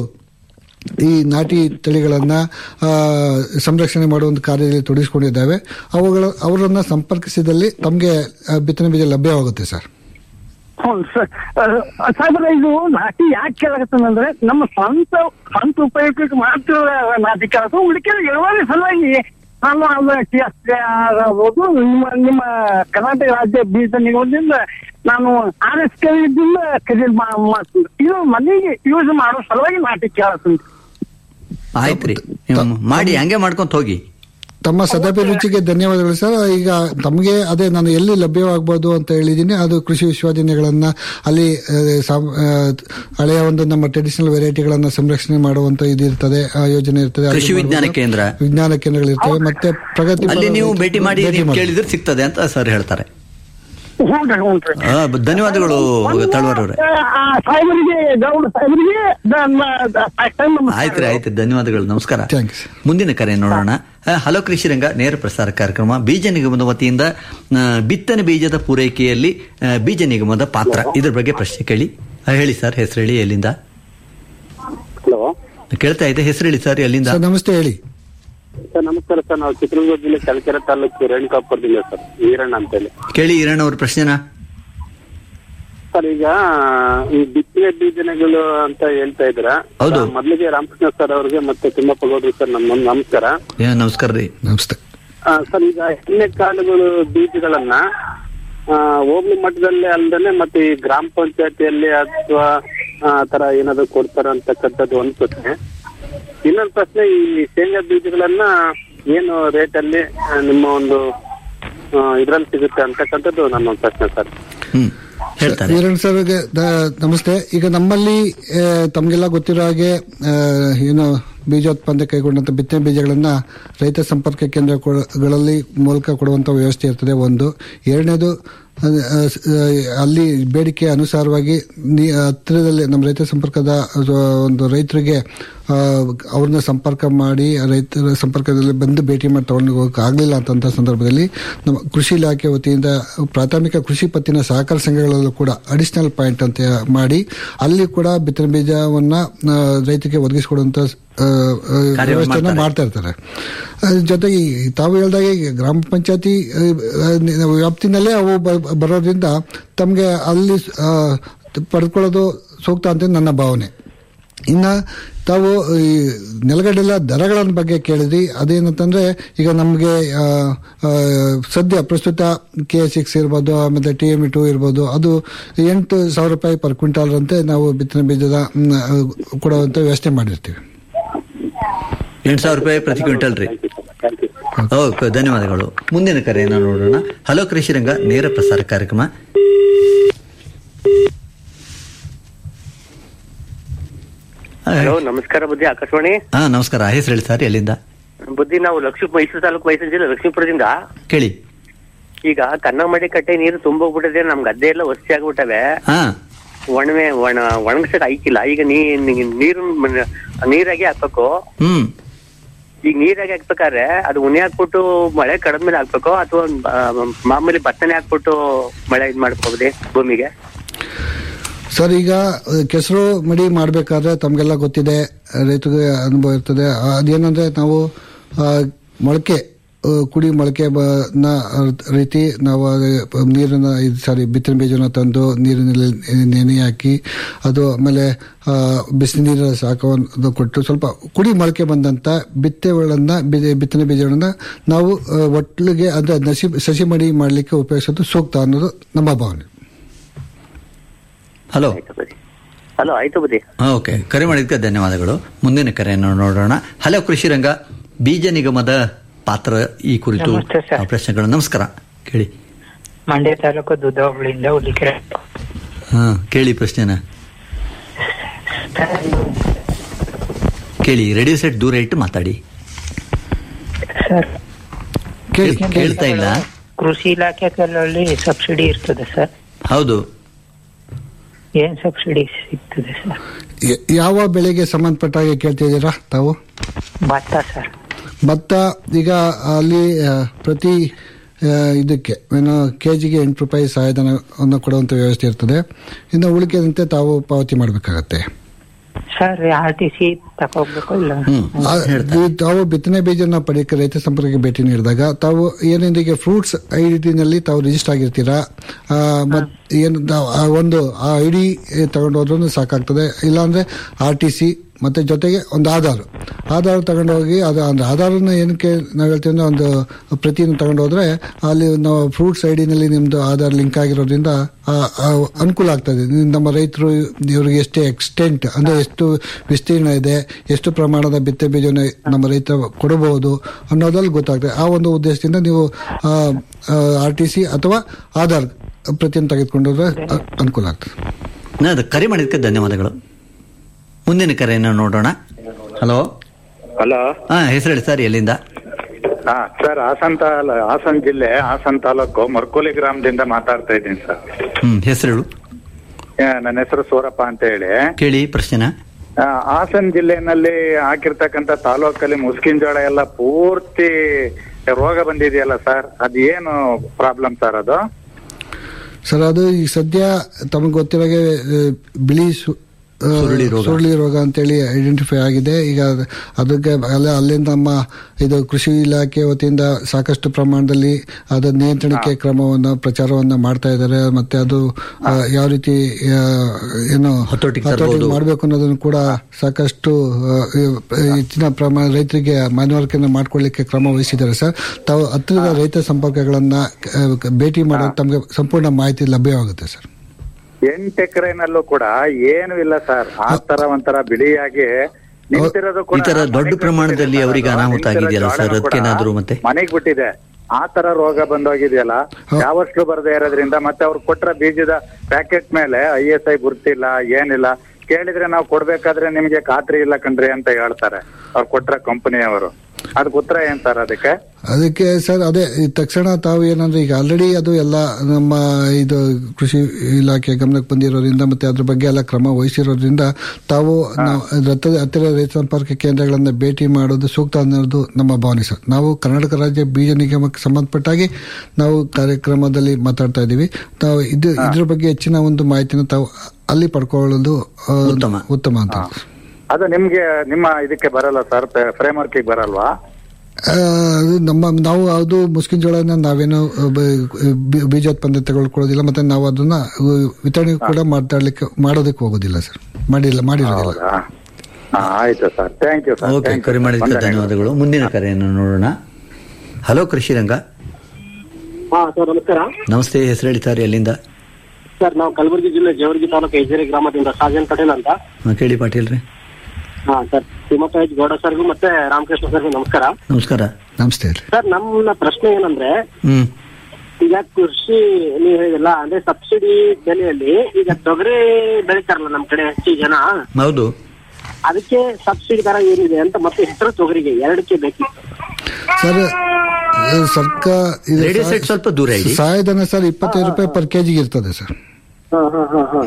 ಈ ನಾಟಿ ತಳಿಗಳನ್ನ ಆ, ಸಂರಕ್ಷಣೆ ಮಾಡುವ ಒಂದು ಕಾರ್ಯದಲ್ಲಿ ತೊಡಗಿಸಿಕೊಂಡಿದ್ದಾವೆ ಅವುಗಳ ಅವರನ್ನ ಸಂಪರ್ಕಿಸಿದಲ್ಲಿ ತಮಗೆ ಬಿತ್ತನೆ ಬೀಜ ಲಭ್ಯವಾಗುತ್ತೆ ಸರ್ ಹೌದು ಸರ್ ಸಾಹೇಬ್ರ ಇದು ನಾಟಿ ಯಾಕೆ ಕೇಳಾಕತ್ತಂದ್ರೆ ನಮ್ಮ ಸ್ವಂತ ಸ್ವಂತ ಉಪಯೋಗಕ್ಕೆ ಮಾಡ್ತಿರೋ ನಾಟಿ ಕೇಳಕ ಉಳಿಕೆ ಇಳುವರಿ ಸಲುವಾಗಿ ನಾನು ಅದು ಟಿ ಎಸ್ ಆಗ್ಬೋದು ನಿಮ್ಮ ನಿಮ್ಮ ಕರ್ನಾಟಕ ರಾಜ್ಯ ಬೀಜ ನಿಗಮದಿಂದ ನಾನು ಆರ್ ಎಸ್ ಕೆ ದಿಂದ ಖರೀದಿ ಮಾ- ಮಾಡ್ತೀನಿ ಇದು ಮನೆಗೆ ಯೂಸ್ ಮಾಡೋ ಸಲುವಾಗಿ ನಾಟಿ ಕೇಳತ್ತೀನಿ ಆಯ್ತ್ರಿ ನೀವು ಮಾಡಿ ಹಂಗೆ ಮಾಡ್ಕೊಂತ ಹೋಗಿ ತಮ್ಮ ಸದಾಭಿರುಚಿಗೆ ಧನ್ಯವಾದಗಳು ಸರ್ ಈಗ ತಮಗೆ ಅದೇ ನಾನು ಎಲ್ಲಿ ಲಭ್ಯವಾಗಬಹುದು ಅಂತ ಹೇಳಿದ್ದೀನಿ ಅದು ಕೃಷಿ ವಿಶ್ವವಿದ್ಯಾನಿಲಯಗಳನ್ನ ಅಲ್ಲಿ ಆ, ಸಾಮ್- ಆ, ಹಳೆಯ ಒಂದು ನಮ್ಮ ಟ್ರೆಡಿಷನಲ್ ವೆರೈಟಿಗಳನ್ನ ಸಂರಕ್ಷಣೆ ಮಾಡುವಂತ ಇದು ಇರ್ತದೆ ಆ ಯೋಜನೆ ಇರ್ತದೆ ಅಲ್ಲಿ ಕೃಷಿ ವಿಜ್ಞಾನ ಮಾಡ್ಬೋದು. ಕೇಂದ್ರ. ವಿಜ್ಞಾನ ಕೇಂದ್ರಗಳಿರ್ತವೆ ಮತ್ತೆ ಪ್ರಗತಿ ಅಲ್ಲಿ ನೀವು ಭೇಟಿ ಮಾಡಿ ಭೇಟಿ ನೀವು ಮಾಡಿ. ಕೇಳಿದ್ರೆ ಸಿಗ್ತದೆ ಅಂತ ಸರ್ ಹೇಳ್ತಾರೆ ಹ್ಞೂ ಹ್ಞೂ ಆ, ಬ- ಧನ್ಯವಾದಗಳು ತಳವಾರ್ ಅವರೇ ಸಾಹೇಬರಿಗೆ ಗೌಡ ಸಾಹೇಬರಿಗೆ ಆಯ್ತ್ರಿ ಆಯ್ತು ಧನ್ಯವಾದಗಳು ನಮಸ್ಕಾರ Thanks. ಮುಂದಿನ ಕರೆ ನೋಡೋಣ ಆ, ಹಲೋ ಕೃಷಿ ರಂಗ ನೇರ ಪ್ರಸಾರ ಕಾರ್ಯಕ್ರಮ ಬೀಜ ನಿಗಮದ ವತಿಯಿಂದ ಆ, ಬಿತ್ತನೆ ಬೀಜದ ಪೂರೈಕೆಯಲ್ಲಿ ಆ, ಬೀಜ ನಿಗಮದ ಪಾತ್ರ ಇದ್ರ ಬಗ್ಗೆ ಪ್ರಶ್ನೆ ಕೇಳಿ ಆ, ಹೇಳಿ ಸರ್ ಹೆಸರು ಹೇಳಿ ಎಲ್ಲಿಂದ ಹಲೋ ಕೇಳ್ತಾ ಇದೆ ಹೆಸರು ಹೇಳಿ ಸರ್ ಎಲ್ಲಿಂದ ಸರ್ ನಮಸ್ತೆ ಹೇಳಿ ಸರ್ ನಮಸ್ಕಾರ ಸರ್ ನಾವು ಚಿತ್ರದುರ್ಗ ಜಿಲ್ಲೆ ಚಳ್ಳಕೆರೆ ತಾಲೂಕು ರೇಣುಕಾಪುರದಿಂದ ಸರ್ ವೀರಣ್ಣ ಅಂತೇಳಿ ಕೇಳಿ ಈರಣ್ಣ ಅವ್ರ ಪ್ರಶ್ನೆನಾ ಸರ್ ಈಗ ಈ ಬಿತ್ತನೆ ಬೀಜನಗಳು ಅಂತ ಹೇಳ್ತಾ ಇದ್ರ ಹೌದು. ಮೊದಲಿಗೆ ರಾಮಕೃಷ್ಣ ಸರ್ ಅವ್ರಿಗೆ ಮತ್ತೆ ತಿಮ್ಮಪ್ಪ ಗೌಡ್ರು ಸರ್ ನಮ್ಮ ನಮಸ್ಕಾರ ಏ, ನಮಸ್ಕಾರ ರೀ ನಮಸ್ತೆ ಆ, ಸರ್ ಈಗ ಎಣ್ಣೆ ಕಾಳುಗಳು ಬೀಜಗಳನ್ನ ಆ, ಹೋಬಳಿ ಮಟ್ಟದಲ್ಲಿ ಅಲ್ಲದೆ ಮತ್ತೆ ಈ ಗ್ರಾಮ ಪಂಚಾಯತಿಯಲ್ಲಿ ಅಥವಾ ಆ ತರ ಏನಾದ್ರು ಕೊಡ್ತಾರ ಅಂತಕ್ಕಂಥದ್ದು ಒಂದು ಪ್ರಶ್ನೆ ಇನ್ನೊಂದು ಪ್ರಶ್ನೆ ಈ ಶೇಂಗಾ ಬೀಜಗಳನ್ನ ಏನು ರೇಟ್ ಅಲ್ಲಿ ಆ, ನಿಮ್ಮ ಒಂದು ಇದ್ರಲ್ಲಿ ಸಿಗುತ್ತೆ ಅಂತಕ್ಕಂಥದ್ದು ನನ್ನ ಒಂದು ಪ್ರಶ್ನೆ ಸರ್ ಹ್ಮ್ ಹೇಳ್ತಾರೆ ವೀರಣ್ಣ ಸರ್ಗೆ ದ- ನಮಸ್ತೆ ಈಗ ನಮ್ಮಲ್ಲಿ ಆ, ತಮಗೆಲ್ಲ ಗೊತ್ತಿರೋ ಹಾಗೆ ಆ, ಏನು ಬೀಜೋತ್ಪಾದನೆ ಕೈಗೊಂಡಂತ ಬಿತ್ತನೆ ಬೀಜಗಳನ್ನ ರೈತ ಸಂಪರ್ಕ ಕೇಂದ್ರಗಳಲ್ಲಿ ಮೂಲಕ ಕೊಡುವಂತ ವ್ಯವಸ್ಥೆ ಇರ್ತದೆ ಒಂದು ಎರಡನೇದು ಆ, ಆ, ಅಲ್ಲಿ ಬೇಡಿಕೆ ಅನುಸಾರವಾಗಿ ನೀ- ಹತ್ತಿರದಲ್ಲಿ ನಮ್ಮ ರೈತ ಸಂಪರ್ಕದ ಆ, ಒಂದು ರೈತರಿಗೆ ಆ, ಅವ್ರನ್ನ ಸಂಪರ್ಕ ಮಾಡಿ ಆ ರೈತರ ಸಂಪರ್ಕದಲ್ಲಿ ಬಂದು ಭೇಟಿ ಮಾಡಿ ತಗೊಂಡು ಹೋಗಕ್ಕೆ ಆಗಲಿಲ್ಲ ಅಂತಂತ ಸಂದರ್ಭದಲ್ಲಿ ನಮ್ಮ ಕೃಷಿ ಇಲಾಖೆ ವತಿಯಿಂದ ಪ್ರಾಥಮಿಕ ಕೃಷಿ ಪತ್ತಿನ ಸಹಕಾರ ಸಂಘಗಳಲ್ಲೂ ಕೂಡ ಅಡಿಷನಲ್ ಪಾಯಿಂಟ್ ಅಂತ ಮಾಡಿ ಅಲ್ಲಿ ಕೂಡ ಬಿತ್ತನೆ ಬೀಜವನ್ನ ಆ, ರೈತರಿಗೆ ಒದಗಿಸಿಕೊಡುವಂತ ಆ, ಆ, ಕಾರ್ಯವನ್ನು ವ್ಯವಸ್ಥೆಯನ್ನ ಮಾಡ್ತಾರೆ. ಮಾಡ್ತಾ ಇರ್ತಾರೆ ಅದ್ರ ಜೊತೆಗೆ ಈ ತಾವು ಹೇಳ್ದಾಗೆ ಈಗ ಗ್ರಾಮ ಪಂಚಾಯತಿ ವ್ಯಾಪ್ತಿನಲ್ಲೇ ಅವು ಬ- ಬರೋದ್ರಿಂದ ತಮಗೆ ಅಲ್ಲಿ ಆ, ಪಡ್ಕೊಳ್ಳೋದು ಸೂಕ್ತ ಅಂತ ನನ್ನ ಭಾವನೆ ಇನ್ನ ತಾವು ಈ ನೆಲಗಡಲೆ ದರಗಳ ಬಗ್ಗೆ ಕೇಳಿದ್ರಿ ಅದೇನಂತಂದ್ರೆ ಈಗ ನಮಗೆ ಸದ್ಯ ಪ್ರಸ್ತುತ ಕೆ ಎಸ್ ಸಿಕ್ಸ್ ಇರ್ಬೋದು ಆಮೇಲೆ ಟಿ ಎಮ್ ಟು ಇರ್ಬೋದು ಅದು ಎಂಟು ಸಾವಿರ ರೂಪಾಯಿ ಪರ್ ಕ್ವಿಂಟಾಲ್ ಅಂತೆ ನಾವು ಬಿತ್ತನೆ ಬೀಜದ ಮ್, ಕೊಡುವಂತ ವ್ಯವಸ್ಥೆ ಮಾಡಿರ್ತೀವಿ ಎಂಟು ಸಾವಿರ ರೂಪಾಯಿ ಪ್ರತಿ ಕ್ವಿಂಟಲ್ ರೀ ಥ್ಯಾಂಕ್ ಯು ಓಕೆ ಧನ್ಯವಾದಗಳು ಮುಂದಿನ ಕರೆಯನ್ನು ನೋಡೋಣ ಹಲೋ ಕೃಷಿರಂಗ ನೇರ ಪ್ರಸಾರ ಕಾರ್ಯಕ್ರಮ ಹಲೋ ನಮಸ್ಕಾರ ಬುದ್ಧಿ ಆಕಾಶವಾಣಿ ಹಾ ನಮಸ್ಕಾರ ಹೆಸರು ಹೇಳಿ ಸರ್ ಎಲ್ಲಿಂದ ಬುದ್ಧಿ ನಾವು ಲಕ್ಷ್ಮೀ ಮೈಸೂರು ತಾಲೂಕು ಮೈಸೂರು ಜಿಲ್ಲೆ ಲಕ್ಷ್ಮೀಪುರದಿಂದ ಕೇಳಿ ಈಗ ಕನ್ನಂಬಾಡಿ ಕಟ್ಟೆ ನೀರು ತುಂಬೋಗ್ಬಿಟ್ಟಿದೆ ನಮ್ ಗದ್ದೆ ಎಲ್ಲ ವಸ್ತಿ ಆಗ್ಬಿಟ್ಟವೆ ಹಾ ಒಣವೆ ಒಣ ಒಣಗ್ಸಕ್ ಆಯ್ಕಿಲ್ಲ ಈಗ ನೀ ನೀ- ನೀರು ಮ- ನೀರಾಗೆ ಹಾಕ್ಬೇಕು ಹ್ಮ್ ಈಗ ನೀರಾಗೆ ಹಾಕ್ಬೇಕಾದ್ರೆ ಅದು ಉನಿ ಹಾಕ್ಬಿಟ್ಟು ಮಳೆ ಕಡಿದ್ಮೇಲೆ ಹಾಕ್ಬೇಕು ಅಥವಾ ಮಾಮೂಲಿ ಭತ್ತನೆ ಹಾಕ್ಬಿಟ್ಟು ಮಳೆ ಇದ್ ಮಾಡ್ಕೋಬೋದೇ ಭೂಮಿಗೆ ಸರ್ ಈಗ ಅಹ್, ಕೆಸರು ಮಡಿ ಮಾಡಬೇಕಾದ್ರೆ ತಮಗೆಲ್ಲ ಗೊತ್ತಿದೆ ರೈತರಿಗೆ ಅನುಭವ ಇರ್ತದೆ ಆ, ಅದೇನಂದ್ರೆ ನಾವು ಆ, ಮೊಳಕೆ ಅಹ್, ಕುಡಿ ಮೊಳಕೆ ಬ- ನ ರೀತಿ ನಾವು ಅದು ನೀರನ್ನ ಇದು ಸಾರಿ ಬಿತ್ತನೆ ಬೀಜನ ತಂದು ನೀರಿನಲ್ಲಿ ನೆನೆ ಹಾಕಿ ಅದು ಆಮೇಲೆ ಆ, ಬಿಸಿ ನೀರಿನ ಶಾಖವನ್ನು ಕೊಟ್ಟು ಸ್ವಲ್ಪ ಕುಡಿ ಮೊಳಕೆ ಬಂದಂತ ಬಿತ್ತೆಗಳನ್ನ ಬಿ- ಬಿತ್ತನೆ ಬೀಜಗಳನ್ನ ನಾವು ಅಹ್, ಒಟ್ಲಿಗೆ ಅಂದ್ರೆ ನಸಿ ಸಸಿ ಮಡಿ ಮಾಡಲಿಕ್ಕೆ ಉಪಯೋಗಿಸೋದು ಸೂಕ್ತ ಅನ್ನೋದು ನಮ್ಮ ಭಾವನೆ ಹಲೋ ಆಯ್ತು ಬುದ್ಧಿ ಹಲೋ ಆಯ್ತು ಬುದ್ಧಿ ಓಕೆ ಕರೆ ಮಾಡಿದ್ದಕ್ಕೆ ಧನ್ಯವಾದಗಳು ಮುಂದಿನ ಕರೆಯನ್ನು ನೋಡೋಣ ಹಲೋ ಕೃಷಿರಂಗ ಬೀಜ ನಿಗಮದ ಪಾತ್ರ ಈ ಕುರಿತು ನಮಸ್ತೆ ಸರ್. ಆ ಪ್ರಶ್ನೆಗಳು ನಮಸ್ಕಾರ ಕೇಳಿ ಮಂಡ್ಯ ತಾಲೂಕು ದುದ್ದ ಹೋಬಳಿಯಿಂದ ಹುಲಿಕೆರೆ ಹಾ ಕೇಳಿ ಪ್ರಶ್ನೆನ ಕೇಳಿ ರೇಡಿಯೋ ಸೆಟ್ ದೂರ ಇಟ್ಟು ಮಾತಾಡಿ ಸರ್ ಕೇಳಿ ಕೇಳ್ತಾ ಇಲ್ಲ ಕೃಷಿ ಇಲಾಖೆಗಳಲ್ಲಿ ಸಬ್ಸಿಡಿ ಇರ್ತದೆ ಸರ್ ಹೌದು ಏನ್ ಸಬ್ಸಿಡಿ ಸಿಗ್ತದೆ ಸರ್ ಯ- ಯಾವ ಬೆಳೆಗೆ ಸಂಬಂಧಪಟ್ಟ ಹಾಗೆ ಕೇಳ್ತಿದ್ದೀರಾ ತಾವು ಭತ್ತ ಸರ್ ಭತ್ತ ಈಗ ಅಲ್ಲಿ ಆ, ಪ್ರತಿ ಆ, ಇದಕ್ಕೆ ಏನು ಕೆಜಿಗೆ ಎಂಟು ರೂಪಾಯಿ ಸಹಾಯಧನವನ್ನು ಕೊಡುವಂತ ವ್ಯವಸ್ಥೆ ಇರ್ತದೆ ಇನ್ನು ಉಳಿಕೆದಂತೆ ತಾವು ಪಾವತಿ ಮಾಡಬೇಕಾಗತ್ತೆ ಸರ್ ಆರ್ ಟಿ ಸಿ ತಗೋಬೇಕು ಇಲ್ಲ ಹ್ಮ್ ಆ, ಈ ತಾವು ಬಿತ್ತನೆ ಬೀಜನ ಪಡೆಯಕ್ಕೆ ರೈತ ಸಂಪರ್ಕಕ್ಕೆ ಭೇಟಿ ನೀಡಿದಾಗ ತಾವು ಏನೇನು ಈಗ ಫ್ರೂಟ್ಸ್ ಐ ಡಿನಲ್ಲಿ ತಾವು ರಿಜಿಸ್ಟರ್ ಆಗಿರ್ತೀರಾ ಆ, ಮತ್ ಏನು ತಾವು ಆ ಒಂದು ಆ ಐ ಡಿ ತಗೊಂಡೋದ್ರೂ ಸಾಕಾಗ್ತದೆ ಇಲ್ಲಾಂದ್ರೆ ಆರ್ ಟಿ ಸಿ ಮತ್ತೆ ಜೊತೆಗೆ ಒಂದು ಆಧಾರ್ ಆಧಾರ್ ತಗೊಂಡೋಗಿ ಅದು ಅಂದ್ರೆ ಆಧಾರನ ಏನಕ್ಕೆ ನಾವು ಹೇಳ್ತೀವಿ ಅಂದ್ರೆ ಒಂದು ಪ್ರತಿಯನ್ನು ತಗೊಂಡೋದ್ರೆ ಅಲ್ಲಿ ನಾವು ಫ್ರೂಟ್ಸ್ ಐ ಡಿನಲ್ಲಿ ನಿಮ್ದು ಆಧಾರ್ ಲಿಂಕ್ ಆಗಿರೋದ್ರಿಂದ ಆ, ಆ, ಅನುಕೂಲ ಆಗ್ತದೆ ನಮ್ಮ ರೈತರು ಇವರಿಗೆ ಎಷ್ಟು ಎಕ್ಸ್ಟೆಂಟ್ ಅಂದ್ರೆ ಎಷ್ಟು ವಿಸ್ತೀರ್ಣ ಇದೆ ಎಷ್ಟು ಪ್ರಮಾಣದ ಬಿತ್ತೆ ಬೀಜನ ನಮ್ಮ ರೈತ ಕೊಡಬಹುದು ಅನ್ನೋದ್ರಲ್ಲಿ ಗೊತ್ತಾಗ್ತದೆ ಆ ಒಂದು ಉದ್ದೇಶದಿಂದ ನೀವು ಆರ್ ಟಿ ಸಿ ಅಥವಾ ಆಧಾರ್ ಪ್ರತಿಯನ್ನು ತೆಗೆದುಕೊಂಡೋದ್ರೆ ಅ- ಅನುಕೂಲ ಆಗ್ತದೆ ನಾ ಅದು ಕರೆ ಮಾಡಿದ್ದಕ್ಕೆ ಧನ್ಯವಾದಗಳು ಮುಂದಿನ ಕರೆಯನ್ನು ನೋಡೋಣ ಹಲೋ ಹಲೋ ಹಾ ಹೆಸರು ಹೇಳಿ ಸರ್ ಎಲ್ಲಿಂದ ಹಾ ಸರ್ ಹಾಸನ್ ತಾಲ ಹಾಸನ್ ಜಿಲ್ಲೆ ಹಾಸನ್ ತಾಲೂಕು ಮರ್ಕೋಲಿ ಗ್ರಾಮದಿಂದ ಮಾತಾಡ್ತಾ ಇದ್ದೀನಿ ಸರ್ ಹ್ಮ್ ಹೆಸರು ಹೇಳು ಆ, ನನ್ನ ಹೆಸರು ಸೂರಪ್ಪ ಅಂತ ಹೇಳಿ ಕೇಳಿ ಪ್ರಶ್ನೆನ ಆ, ಹಾಸನ್ ಜಿಲ್ಲೆನಲ್ಲಿ ಹಾಕಿರ್ತಕ್ಕಂತ ತಾಲೂಕಲ್ಲಿ ಮುಸ್ಕಿನ್ ಜೋಳ ಎಲ್ಲ ಪೂರ್ತಿ ರೋಗ ಬಂದಿದೆಯಲ್ಲ ಸರ್ ಅದೇನು ಪ್ರಾಬ್ಲಮ್ ಸರ್ ಅದು ಸರ್ ಅದು ಈಗ ಸದ್ಯ ತಮಗೆ ಗೊತ್ತಿರೋಗೆ ಆ, ಬಿಳಿ ಸು- ಆ, ಸುರುಳಿ ರೋಗ. ಸುರುಳಿ ರೋಗ ಅಂತೇಳಿ ಐಡೆಂಟಿಫೈ ಆಗಿದೆ ಈಗ ಅದ್- ಅದಕ್ಕೆ ಅಲ್ಲ ಅಲ್ಲಿಂದ ನಮ್ಮ ಇದು ಕೃಷಿ ಇಲಾಖೆ ವತಿಯಿಂದ ಸಾಕಷ್ಟು ಪ್ರಮಾಣದಲ್ಲಿ ಅದರ ನಿಯಂತ್ರಣಕ್ಕೆ ಕ್ರಮವನ್ನ ಪ್ರಚಾರವನ್ನ ಮಾಡ್ತಾ ಇದ್ದಾರೆ ಮತ್ತೆ ಅದು ಆ, ಯಾವ ರೀತಿ ಆ, ಏನು ಹತೋಟಿಗೆ ತರ್ಬೋದು. ಮಾಡಬೇಕು ಅನ್ನೋದನ್ನು ಕೂಡ ಸಾಕಷ್ಟು ಆ, ಹೆಚ್ಚಿನ ಪ್ರಮಾಣ ರೈತರಿಗೆ ಮನವರಿಕೆಯನ್ನು ಮಾಡ್ಕೊಳ್ಳಿಕ್ಕೆ ಕ್ರಮ ವಹಿಸಿದ್ದಾರೆ ಸರ್ ತಾವು ಹತ್ತಿರದ ರೈತ ಸಂಪರ್ಕಗಳನ್ನ ಆ, ಭೇಟಿ ಮಾಡೋದು ತಮಗೆ ಸಂಪೂರ್ಣ ಮಾಹಿತಿ ಲಭ್ಯವಾಗುತ್ತೆ ಸರ್ ಎಂಟು ಎಕರೆನಲ್ಲೂ ಕೂಡ ಏನು ಇಲ್ಲ ಸರ್ ಆ ತರ ಒಂಥರ ಬಿಳಿಯಾಗಿ ನಿಂತಿರೋದು ಕೂಡ ಈ ತರ ದೊಡ್ಡ ಮನೆಗ್ ಪ್ರಮಾಣದಲ್ಲಿ ಬಿಟ್ಟಿದೆ ಅವರಿಗೆ ಸರ್ ಅದು. ಅನಾಹುತ ನಿಂತಿರೋ ಆಗಿದೆಯಲ್ಲ ಸರ್, ಜೋಳನೂ ಕೂಡ ಅದಕ್ಕೇನಾದ್ರೂ ಮತ್ತೆ? ಮನೆಗ್ ಬಿಟ್ಟಿದೆ ಆ ತರ ರೋಗ ಬಂದೋಗಿದೆಯಲ್ಲ ಯಾವಷ್ಟು ಬರದೇ ಇರೋದ್ರಿಂದ ಮತ್ತೆ ಅವ್ರು ಕೊಟ್ರ ಬೀಜದ ಪ್ಯಾಕೆಟ್ ಮೇಲೆ ಐ ಎಸ್ ಐ ಗುರ್ತಿಲ್ಲ ಏನಿಲ್ಲ ಕೇಳಿದ್ರೆ ನಾವು ಕೊಡ್ಬೇಕಾದ್ರೆ ನಿಮ್ಗೆ ಖಾತ್ರಿ ಇಲ್ಲ ಕಣ್ರಿ ಅಂತ ಹೇಳ್ತಾರೆ ಅವ್ರು ಕೊಟ್ರ ಕಂಪನಿಯವರು ಅದಕ್ಕೆ ಉತ್ತರ ಏನ್ ಸರ್ ಅದಕ್ಕೆ ಅದಕ್ಕೆ ಸರ್ ಅದೇ ಈ ತಕ್ಷಣ ತಾವು ಏನಂದ್ರೆ ಈಗ ಆಲ್ರೆಡಿ ಅದು ಎಲ್ಲ ನಮ್ಮ ಇದು ಕೃಷಿ ಇಲಾಖೆ ಗಮನಕ್ಕೆ ಬಂದಿರೋದ್ರಿಂದ ಮತ್ತೆ ಅದ್ರ ಬಗ್ಗೆ ಎಲ್ಲ ಕ್ರಮ ವಹಿಸಿರೋದ್ರಿಂದ ತಾವು ನಾವು ರಥ- ಹತ್ತಿರ ರೈತ ಸಂಪರ್ಕ ಕೇಂದ್ರಗಳನ್ನ ಭೇಟಿ ಮಾಡೋದು ಸೂಕ್ತ ಅನ್ನೋದು ನಮ್ಮ ಭಾವನೆ ಸರ್ ನಾವು ಕರ್ನಾಟಕ ರಾಜ್ಯ ಬೀಜ ನಿಗಮಕ್ಕೆ ಸಂಬಂಧಪಟ್ಟಾಗಿ ನಾವು ಕಾರ್ಯಕ್ರಮದಲ್ಲಿ ಮಾತಾಡ್ತಾ ಇದ್ದೀವಿ ತಾವು ಇದು ಇದ್ರ ಬಗ್ಗೆ ಹೆಚ್ಚಿನ ಒಂದು ಮಾಹಿತಿನ ತಾವು ಅಲ್ಲಿ ಪಡ್ಕೊಳ್ಳೋದು ಆ, ಉತ್ತಮ. ಉತ್ತಮ ಅಂತ ಅದು ನಿಮ್ಗೆ ನಿಮ್ಮ ಇದಕ್ಕೆ ಬರಲ್ಲ ಸರ್ ಫ್ರೇಮ್ ವರ್ಕ್ ಬರಲ್ವಾ ಆ, ಅದು ನಮ್ಮ ನಾವು ಅದು ಮುಸ್ಕಿನ ಜೋಳನ ನಾವೇನು ಆ, ಬ- ಬಿ- ಬೀಜೋತ್ಪನ್ನ ತಗೊಳ್ಕೊಳ್ಳೋದಿಲ್ಲ ಮತ್ತೆ ನಾವು ಅದನ್ನ ಆ, ವಿತರಣೆ ಕೂಡ ಮಾತಾಡ್ಲಿಕ್ಕೆ ಮಾಡೋದಕ್ಕೆ ಹೋಗೋದಿಲ್ಲ ಸರ್ ಮಾಡಿಲ್ಲ ಮಾಡಿರೋದಿಲ್ಲ ಹೌದಾ ಹಾ, ಆಯ್ತು sir thank you sir okay ಕರೆ ಮಾಡಿದ್ದಕ್ಕೆ ಧನ್ಯವಾದಗಳು ಮುಂದಿನ ಕರೆಯನ್ನು ನೋಡೋಣ ಹಲೋ ಕೃಷಿರಂಗ ಹಾ ಸರ್ ನಮಸ್ಕಾರ ನಮಸ್ತೆ ಹೆಸರು ಹೇಳಿ ಸರ್ ಎಲ್ಲಿಂದ ಸರ್ ನಾವು ಕಲಬುರಗಿ ಜಿಲ್ಲೆ ಜೇವರ್ಗಿ ತಾಲೂಕು ಹೆಜೇರಿ ಗ್ರಾಮದಿಂದ ಸಾಜನ್ ಪಟೇಲ್ ಅಂತ ಹಾ, ಕೇಳಿ ಪಾಟೀಲ್ ರೀ ಹಾ ಸರ್ ತಿಮ್ಮಪ್ಪ ಗೌಡ ಸರ್ಗೂ ಮತ್ತೆ ರಾಮಕೃಷ್ಣ ಸರ್ಗೂ ನಮಸ್ಕಾರ ನಮಸ್ಕಾರ ನಮಸ್ತೆ ಸರ್ ನಮ್ಮ ಪ್ರಶ್ನೆ ಏನಂದ್ರೆ ಹ್ಮ್ ಈಗ ಕೃಷಿ ನೀವು ಹೇಳಿದಲ್ಲ ಅಂದ್ರೆ ಸಬ್ಸಿಡಿ ಬೆಲೆಯಲ್ಲಿ ಈಗ ತೊಗರಿ ಬೆಳಿತಾರಲ್ಲ ನಮ್ ಕಡೆ ಹೆಚ್ಚು ಜನ ಹೌದು ಅದಕ್ಕೆ ಸಬ್ಸಿಡಿ ದರ ಏನಿದೆ ಅಂತ ಮತ್ತೆ ಹೆಸರು ತೊಗರಿಗೆ ಎರಡಕ್ಕೆ ಬೇಕಿತ್ತು ಸರ್ ಇದು ಸರ್ಕಾರ ಇದು ರೇಡಿಯೋ ಸಹಾಯ- ಸೆಟ್ ಸ್ವಲ್ಪ ದೂರ ಇಡಿ. ಸಹಾಯಧನ ಸರ್ ಇಪ್ಪತ್ತೈದು ರೂಪಾಯಿ ಪರ್ ಕೆಜಿಗೆ ಇರ್ತದೆ ಸರ್ ಹಾ ಹಾ ಹಾ ಹಾ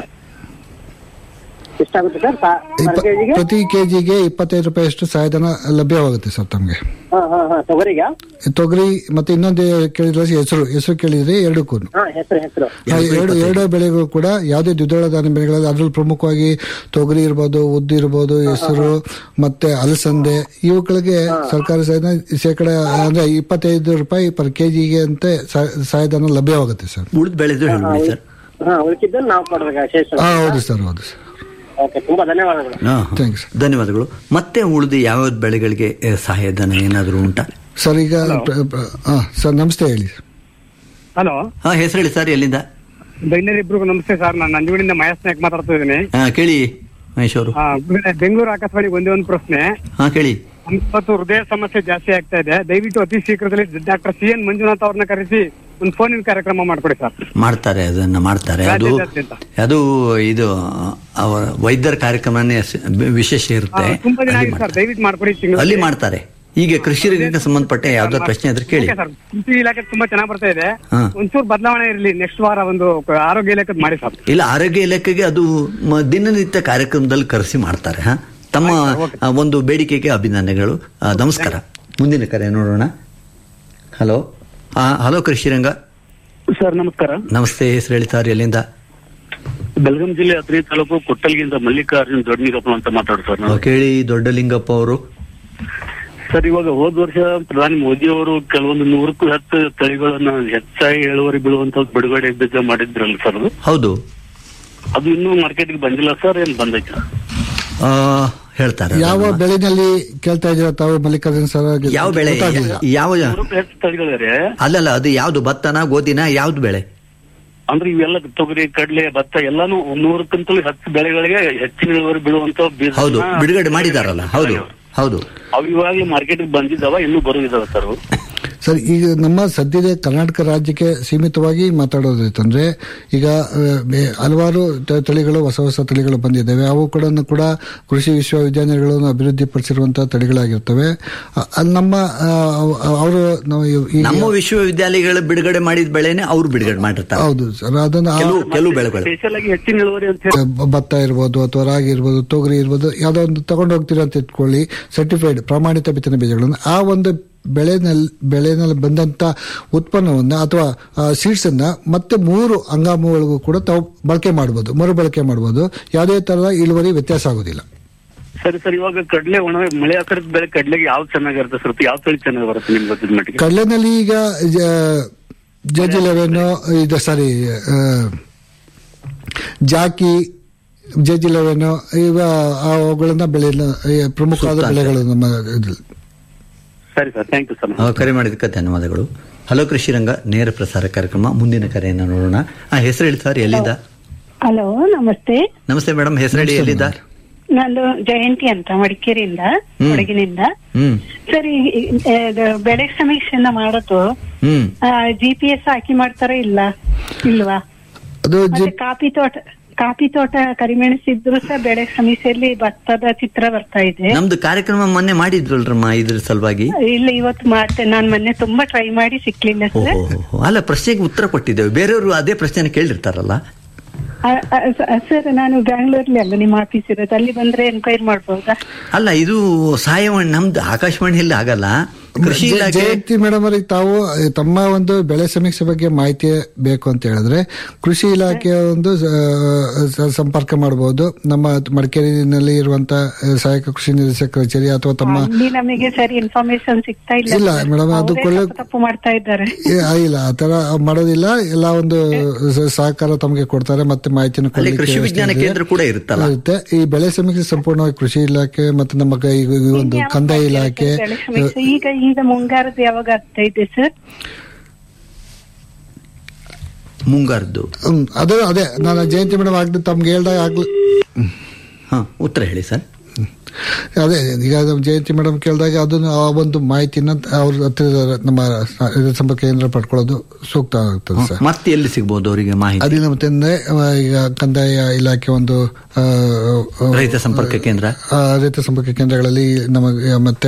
ಎಷ್ಟಾಗುತ್ತೆ ಸರ್ ಪರ್ ಇಪ್ಪ- ಕೆಜಿಗೆ ಪ್ರತಿ ಕೆಜಿಗೆ ಇಪ್ಪತ್ತೈದು ರೂಪಾಯಿ ಅಷ್ಟು ಸಹಾಯಧನ ಲಭ್ಯವಾಗುತ್ತೆ ಸರ್ ತಮಗೆ ಹಾ ಹಾ ಹಾ ತೊಗರಿಗೆ ತೊಗರಿ ಮತ್ತೆ ಇನ್ನೊಂದು ಕೇಳಿದ್ರೆ ಹೆಸರು ಹೆಸರು ಕೇಳಿದ್ರೆ ಎರಡಕ್ಕೂ ಹಾ ಹೆಸರು ಹೆಸರು ಆ ಎರಡು ಎರಡು ಬೆಳೆಗಳು ಕೂಡ ಯಾವುದೇ ದ್ವಿದಳ ಧಾನ್ಯ ಬೆಳೆಗಳಲ್ಲಿ ಅದ್ರಲ್ಲಿ ಪ್ರಮುಖವಾಗಿ ತೊಗರಿ ಇರ್ಬೋದು ಉದ್ದು ಇರ್ಬೋದು ಹೆಸರು ಮತ್ತೆ ಅಲಸಂದೆ ಇವುಗಳಿಗೆ ಸರ್ಕಾರ ಸಹಾಯಧನ ಶೇಕಡ ಅಂದ್ರೆ ಇಪ್ಪತ್ತೈದು ರೂಪಾಯಿ ಪರ್ ಕೆಜಿಗೆ ಅಂತ ಸಹ- ಸಹಾಯಧನ ಲಭ್ಯವಾಗುತ್ತೆ ಸರ್ ಉಳಿದ ಬೆಳೆದು ಹೇಳ್ಬಿಡಿ ಸರ್ ಹಾ ಉಳಿಕಿದ್ದನ್ನು ನಾವು ಕೊಡ್ಬೇಕಾ ಶೇಷ ಹಾ ಹೌದು ಸರ್ ಹೌದು ಸರ್ ಓಕೆ ತುಂಬಾ ಧನ್ಯವಾದಗಳು ಹಾ, ಹಾ. ಧನ್ಯವಾದಗಳು ಮತ್ತೆ ಉಳಿದು ಯಾವ ಬೆಳೆಗಳಿಗೆ ಆ, ಸಹಾಯಧನ ಏನಾದರೂ ಉಂಟಾ ಸರ್ ಈಗ ಪ್ರ- ಪ್ರ- ಹಾ ಸರ್ ನಮಸ್ತೆ ಹೇಳಿ ಹಲೋ ಹಾ ಹೆಸರು ಹೇಳಿ ಸರ್ ಎಲ್ಲಿಂದ ಬೆಂಗಳೂರು ಇಬ್ರಿಗೂ ನಮಸ್ತೆ ಸರ್ ನಾನು ನಂಜುಗುಡಿಯಿಂದ ಮಹೇಶ್ ನಾಯಕ್ ಮಾತಾಡ್ತಾ ಇದ್ದೀನಿ ಹಾ ಕೇಳಿ ಮಹೇಶ್ ಅವರು ಆ, ಬೆಂಗಳೂರು ಆಕಾಶವಾಣಿಗೆ ಒಂದೇ ಒಂದು ಪ್ರಶ್ನೆ ಹಾ ಕೇಳಿ ಇವತ್ತು ಹೃದಯ ಸಮಸ್ಯೆ ಜಾಸ್ತಿ ಆಗ್ತಾ ಇದೆ ದಯವಿಟ್ಟು ಅತಿ ಶೀಘ್ರದಲ್ಲಿ ಡಾಕ್ಟರ್ ಸಿ ಎನ್ ಮಂಜುನಾಥ್ ಅವ್ರನ್ನ ಕರೆಸಿ ಒಂದು ಫೋನಿನ ಕಾರ್ಯಕ್ರಮ ಮಾಡ್ಕೊಡಿ ಸರ್ ಮಾಡ್ತಾರೆ ಅದನ್ನ ಮಾಡ್ತಾರೆ ಅದು ರಾಜ್ಯಾದ್ಯಂತ. ಅದು ಇದು ಅವರ ವೈದ್ಯರ ಕಾರ್ಯಕ್ರಮನೇ ಸ- ವಿಶೇಷ ಆ, ಇರುತ್ತೆ ತುಂಬಾ ದಿನ ಅಲ್ಲಿ ಆಗಿದೆ ಸರ್ ದಯವಿಟ್ಟು ಮಾಡ್ಕೊಡಿ ತಿಂಗಳು ಅಲ್ಲಿ ಮಾಡ್ತಾರೆ ಈಗ ಕೃಷಿ ರಂಗಕ್ಕೆ ಸಂಬಂಧಪಟ್ಟ ಯಾವ್ದಾದ್ರು ಪ್ರಶ್ನೆ ಇದ್ರೆ ಕೇಳಿ ಸರ್ ಕೃಷಿ ಇಲಾಖೆ ತುಂಬಾ ಚೆನ್ನಾಗಿ ಬರ್ತಾ ಇದೆ ಹಾ. ಒಂಚೂರು ಬದಲಾವಣೆ ಇರಲಿ ನೆಕ್ಸ್ಟ್ ವಾರ ಒಂದು ಆರೋಗ್ಯ ಇಲಾಖೆ ಮಾಡಿ ಸರ್ ಇಲ್ಲ ಆರೋಗ್ಯ ಇಲಾಖೆಗೆ ಅದು ಮ- ದಿನನಿತ್ಯ ಕಾರ್ಯಕ್ರಮದಲ್ಲಿ ಕರೆಸಿ ಮಾಡ್ತಾರೆ ಹಾ ತಮ್ಮ ಆ, ಒಂದು ಬೇಡಿಕೆಗೆ ಅಭಿನಂದನೆಗಳು ಆ, ನಮಸ್ಕಾರ ಮುಂದಿನ ಕರೆ ನೋಡೋಣ ಹಲೋ ಹಲೋ ಕೃಷಿರಂಗ ಸರ್ ನಮಸ್ಕಾರ ನಮಸ್ತೆ ಹೆಸರು ಹೇಳಿ ಸರ್ ಎಲ್ಲಿಂದ ಬೆಳಗಾಂ ಜಿಲ್ಲೆ ಹತ್ತನೇ ತಾಲೂಕು ಕೊಟ್ಟಲ್ಗಿಂದ ಮಲ್ಲಿಕಾರ್ಜುನ್ ದೊಡ್ಡನಿಗಪ್ಪ ಅಂತ ಮಾತಾಡ್ತಾರೆ ನಾವು ಕೇಳಿ ದೊಡ್ಡಲಿಂಗಪ್ಪ ಅವರು ಸರ್ ಇವಾಗ ಹೋದ ವರ್ಷ ಪ್ರಧಾನಿ ಮೋದಿ ಅವರು ಕೆಲವೊಂದು ನೂರಕ್ಕೂ ಹತ್ತು ತಳಿಗಳನ್ನ ಹೆಚ್ಚಾಗಿ ಇಳುವರಿ ಬೀಳುವಂತ ಬಿಡುಗಡೆ ಬೀಜ ಮಾಡಿದ್ರಲ್ಲ ಸರ್ ಅದು ಹೌದು ಅದು ಇನ್ನೂ ಮಾರ್ಕೆಟ್ಗೆ ಬಂದಿಲ್ಲ ಸರ್ ಏನ್ ಬಂದೈತೆ ಆ, ಹೇಳ್ತಾರೆ ಯಾವ ಬೆಳೆನಲ್ಲಿ ಕೇಳ್ತಾ ಇದ್ದೀರಾ ತಾವು ಮಲ್ಲಿಕಾರ್ಜುನ್ ಸರ್ ಯಾವ ಬೆಳೆ ಗೊತ್ತಾಗ್ಲಿಲ್ಲ. ಯಾವ ನೂರಕ್ಕೂ ಹೆಚ್ಚು ತಳಿಗಳಿವೆ ಅಲ್ಲಲ್ಲ ಅದು ಯಾವ್ದು ಭತ್ತನ ಗೋಧಿನ ಯಾವ್ದು ಬೆಳೆ ಅಂದ್ರೆ ಇವೆಲ್ಲ ತೊಗರಿ ಕಡಲೆ ಭತ್ತ ಎಲ್ಲಾನು ನೂರಕ್ಕಿಂತಲೂ ಹತ್ತು ಬೆಳೆಗಳಿಗೆ ಹೆಚ್ಚಿನ ಇಳುವರಿ ಬೀಳುವಂತ ಬೀಜ ಹೌದು ಬಿಡುಗಡೆ ಮಾಡಿದಾರಲ್ಲ ಹೌದು ಹೌದು ಅವು ಇವಾಗಲೇ ಮಾರ್ಕೆಟ್ಗೆ ಬಂದಿದ್ದಾವ ಇನ್ನೂ ಬರುದಿದಾವ ಸರ್ ಅವು ಸರ್ ಈಗ ನಮ್ಮ ಸದ್ಯದ ಕರ್ನಾಟಕ ರಾಜ್ಯಕ್ಕೆ ಸೀಮಿತವಾಗಿ ಮಾತಾಡೋದಾಯ್ತಂದ್ರೆ ಈಗ ಆ, ಬೆ- ಹಲವಾರು ತ- ತಳಿಗಳು ಹೊಸ ಹೊಸ ತಳಿಗಳು ಬಂದಿದ್ದಾವೆ ಅವು ಕೂಡ ಕೂಡ ಕೃಷಿ ವಿಶ್ವವಿದ್ಯಾನಿಲಯಗಳನ್ನು ಅಭಿವೃದ್ಧಿಪಡಿಸಿರುವಂತಹ ತಳಿಗಳಾಗಿರ್ತವೆ ಅ- ಅಲ್ಲಿ ನಮ್ಮ ಅವರು ನಾವು ಈಗ ನಮ್ಮ ವಿಶ್ವವಿದ್ಯಾಲಯಗಳು ಬಿಡುಗಡೆ ಮಾಡಿದ ಬೆಳೆನೆ ಅವ್ರು ಬಿಡುಗಡೆ ಮಾಡಿರ್ತಾರೆ ಹೌದು ಸರ್ ಅದನ್ನ ಆ- ಕೆಲವು ಕೆಲವು ಬೆಳೆಗಳು ಸ್ಪೆಷಲ್ ಆಗಿ ಹೆಚ್ಚಿನ ಇಳುವರಿ ಅಂತ ಹೇಳಿ ಬ- ಭತ್ತ ಇರ್ಬೋದು ಅಥವಾ ರಾಗಿ ಇರ್ಬೋದು ತೊಗರಿ ಇರ್ಬೋದು ಯಾವ್ದೋ ಒಂದು ತಗೊಂಡು ಹೋಗ್ತೀರಾ ಅಂತ ಇಟ್ಕೊಳ್ಳಿ ಸರ್ಟಿಫೈಡ್ ಪ್ರಮಾಣಿತ ಬಿತ್ತನೆ ಬೀಜಗಳನ್ನು ಆ ಒಂದು ಬೆಳೆನಲ್ಲಿ ಬೆಳೆನಲ್ಲಿ ಬಂದಂತ ಉತ್ಪನ್ನವನ್ನ ಅಥವಾ ಸೀಡ್ಸ್ ಅನ್ನ ಮತ್ತೆ ಮೂರು ಹಂಗಾಮುಗಳಿಗೂ ಕೂಡ ತಾವು ಬಳಕೆ ಮಾಡಬಹುದು ಮರುಬಳಕೆ ಮಾಡಬಹುದು ಯಾವುದೇ ತರಹದ ಇಳುವರಿ ವ್ಯತ್ಯಾಸ ಆಗೋದಿಲ್ಲ ಸರಿ ಸರ್ ಇವಾಗ ಕಡ್ಲೆ ಒಣ ಮಳೆ ಆಕರದ ಬೆಳೆ ಕಡ್ಲೆಗೆ ಯಾವ್ದು ಚೆನ್ನಾಗಿರುತ್ತೆ ಸರ್ ಯಾವ ತಳಿ ಚೆನ್ನಾಗಿ ಬರುತ್ತೆ ನಿಮ್ ಗೊತ್ತಿದ ಮಟ್ಟಿಗೆ ಕಡಲೆನಲ್ಲಿ ಈಗ ಜಜ್ ಇಲೆವೆನ್ ಇದು ಸಾರಿ ಜಾಕಿ ಜಜ್ ಇಲೆವೆನ್ ಇವ ಅವುಗಳನ್ನ ಬೆಳೆ ಪ್ರಮುಖವಾದ ಸೂಕ್ತ. ಬೆಳೆಗಳು ನಮ್ಮ ಇದ್ರಲ್ಲಿ. ಸರಿ ಸರ್ ಥ್ಯಾಂಕ್ ಯು ಸರ್ ಆ, ಕರೆ ಮಾಡಿದ್ದಕ್ಕೆ ಧನ್ಯವಾದಗಳು ಹಲೋ ಕೃಷಿರಂಗ ನೇರ ಪ್ರಸಾರ ಕಾರ್ಯಕ್ರಮ ಮುಂದಿನ ಕರೆಯನ್ನು ನೋಡೋಣ ಆ ಹೆಸರು ಹೇಳಿ ಸರ್ ಎಲ್ಲಿಂದ ಹಲೋ ನಮಸ್ತೆ ನಮಸ್ತೆ ಮೇಡಮ್ ಹೆಸರು ಹೇಳಿ ಎಲ್ಲಿಂದ ನಂದು ಜಯಂತಿ ಅಂತ ಮಡಿಕೇರಿಯಿಂದ ಹ್ಮ್. ಕೊಡಗಿನಿಂದ ಹ್ಮ್ ಸರಿ ಬೆಳೆ ಸಮೀಕ್ಷೆನ ಮಾಡೋದು ಹ್ಮ್ ಜಿ ಪಿ ಎಸ್ ಹಾಕಿ ಮಾಡ್ತಾರ ಇಲ್ಲ ಇಲ್ವಾ ಅದು ಮತ್ತೆ ಕಾಫಿ ತೋಟ ಕಾಫಿ ತೋಟ ಕರಿಮೆಣಸಿದ್ರು ಸಹ ಬೆಳೆ ಸಮೀಕ್ಷೆಯಲ್ಲಿ ಭತ್ತದ ಚಿತ್ರ ಬರ್ತಾ ಇದೆ ನಮ್ದು ಕಾರ್ಯಕ್ರಮ ಮೊನ್ನೆ ಮಾಡಿದ್ರಲ್ರಮ್ಮ ಇದ್ರ ಸಲುವಾಗಿ ಇಲ್ಲ ಇವತ್ತು ಮಾಡ್ತೇನೆ ನಾನ್ ಮೊನ್ನೆ ತುಂಬಾ ಟ್ರೈ ಮಾಡಿ ಸಿಕ್ಲಿಲ್ಲ ಸರ್ ಓಹೋ ಅಲ್ಲ ಪ್ರಶ್ನೆಗೆ ಉತ್ತರ ಕೊಟ್ಟಿದ್ದೇವೆ ಬೇರೆಯವರು ಅದೇ ಪ್ರಶ್ನೆ ಕೇಳಿರ್ತಾರಲ್ಲ ಸರ್ ನಾನು ಬ್ಯಾಂಗ್ಳೂರ್ಲಿ ಅಲ್ಲ ನಿಮ್ಮ ಆಫೀಸ್ ಇರೋದು ಅಲ್ಲಿ ಬಂದ್ರೆ ಎನ್ಕ್ವೈರಿ ಮಾಡ್ಬೋದಾ ಅಲ್ಲ ಇದು ಸಹಾಯವಾಣಿ ನಮ್ದು ಆಕಾಶವಾಣಿಯಲ್ಲಿ ಆಗಲ್ಲ ಕೃಷಿ ಜಯ- ಇಲಾಖೆ ಜಯಂತಿ ಮೇಡಮ್ ಅವರಿಗೆ ತಾವು ಅಹ್, ತಮ್ಮ ಒಂದು ಬೆಳೆ ಸಮೀಕ್ಷೆ ಬಗ್ಗೆ ಮಾಹಿತಿ ಬೇಕು ಅಂತ ಹೇಳಿದ್ರೆ ಕೃಷಿ ಇಲಾಖೆಯ ಒಂದು ಅಹ್, ಸ- ಸಂಪರ್ಕ ಮಾಡಬಹುದು ನಮ್ಮ ಮಡಿಕೇರಿನಲ್ಲಿ ಇರುವಂತ ಅಹ್, ಸಹಾಯಕ ಕೃಷಿ ನಿರ್ದೇಶಕ ಕಚೇರಿ ಅಥವಾ ತಮ್ಮ ಅಲ್ಲಿ ನಮಗೆ ಸರಿ ಇನ್ಫಾರ್ಮೇಶನ್ ಸಿಗ್ತಾ ಇಲ್ಲ ಇಲ್ಲ sir. ಮೇಡಮ್, ಅದು ಅವ್ರೇ ಕೊಳ್ಳೆ- ತಪ್ಪು ತಪ್ಪು ಮಾಡ್ತಾ ಇದ್ದಾರೆ ಏ, ಆ, ಇಲ್ಲ ಆತರ ಮಾಡೋದಿಲ್ಲ ಎಲ್ಲ ಒಂದು ಸ- ಸಹಕಾರ ತಮಗೆ ಕೊಡ್ತಾರೆ ಮತ್ತೆ ಮಾಹಿತಿಯನ್ನು ಅಲ್ಲಿ ಕೊಡ್ಲಿಕ್ಕೆ ಕೃಷಿ ವಿಜ್ಞಾನ ವ್ಯವಸ್ಥೆ ಇದೆ. ಕೇಂದ್ರ ಕೂಡ ಇರುತ್ತಲ್ಲ ಇರುತ್ತೆ ಈ ಬೆಳೆ ಸಮೀಕ್ಷೆ ಸಂಪೂರ್ಣವಾಗಿ ಕೃಷಿ ಇಲಾಖೆ ಮತ್ತೆ ನಮ್ಮ ಕೈ- ಈ ಒಂದು ಕಂದಾಯ ಇಲಾಖೆ ಬೆಳೆ ಸಮೀಕ್ಷೆ ಈಗ ಈಗ ಮುಂಗಾರದ ಯಾವಾಗ ಆಗ್ತಾ ಇದೆ ಸರ್ ಮುಂಗಾರದ್ದು ಹ್ಮ್, ಅದು ಅದೇ ನಾನು ಜಯಂತಿ ಮೇಡಮ್ ಆಗ್ಲಿ ತಮ್ಗೆ ಹೇಳ್ದಾಗ ಆಗ್ಲಿ ಹಾ ಉತ್ತರ ಹೇಳಿ ಸರ್ ಅದೇ ಈಗ ನಮ್ಮ ಜಯಂತಿ ಮೇಡಮ್ ಕೇಳಿದಾಗ ಅದನ್ನು ಆ ಒಂದು ಮಾಹಿತಿನ ಅವ್ರ ಹತ್ರ ನಮ್ಮ ರೈತ ಸಂಪರ್ಕ ಕೇಂದ್ರ ಪಡ್ಕೊಳ್ಳೋದು ಸೂಕ್ತ ಆಗ್ತದೆ ಸರ್ ಮತ್ತೆ ಎಲ್ಲಿ ಸಿಗ್ಬೋದು ಅವರಿಗೆ ಮಾಹಿತಿ ಅದಿಲ್ಲ ಮತ್ತೆ ಅಂದ್ರೆ, ಆ, ಈಗ ಕಂದಾಯ ಇಲಾಖೆ ಒಂದು ಆ, ಆ, ರೈತ ಸಂಪರ್ಕ ಕೇಂದ್ರ ಆ, ರೈತ ಸಂಪರ್ಕ ಕೇಂದ್ರಗಳಲ್ಲಿ ನಮಗೆ ಮತ್ತೆ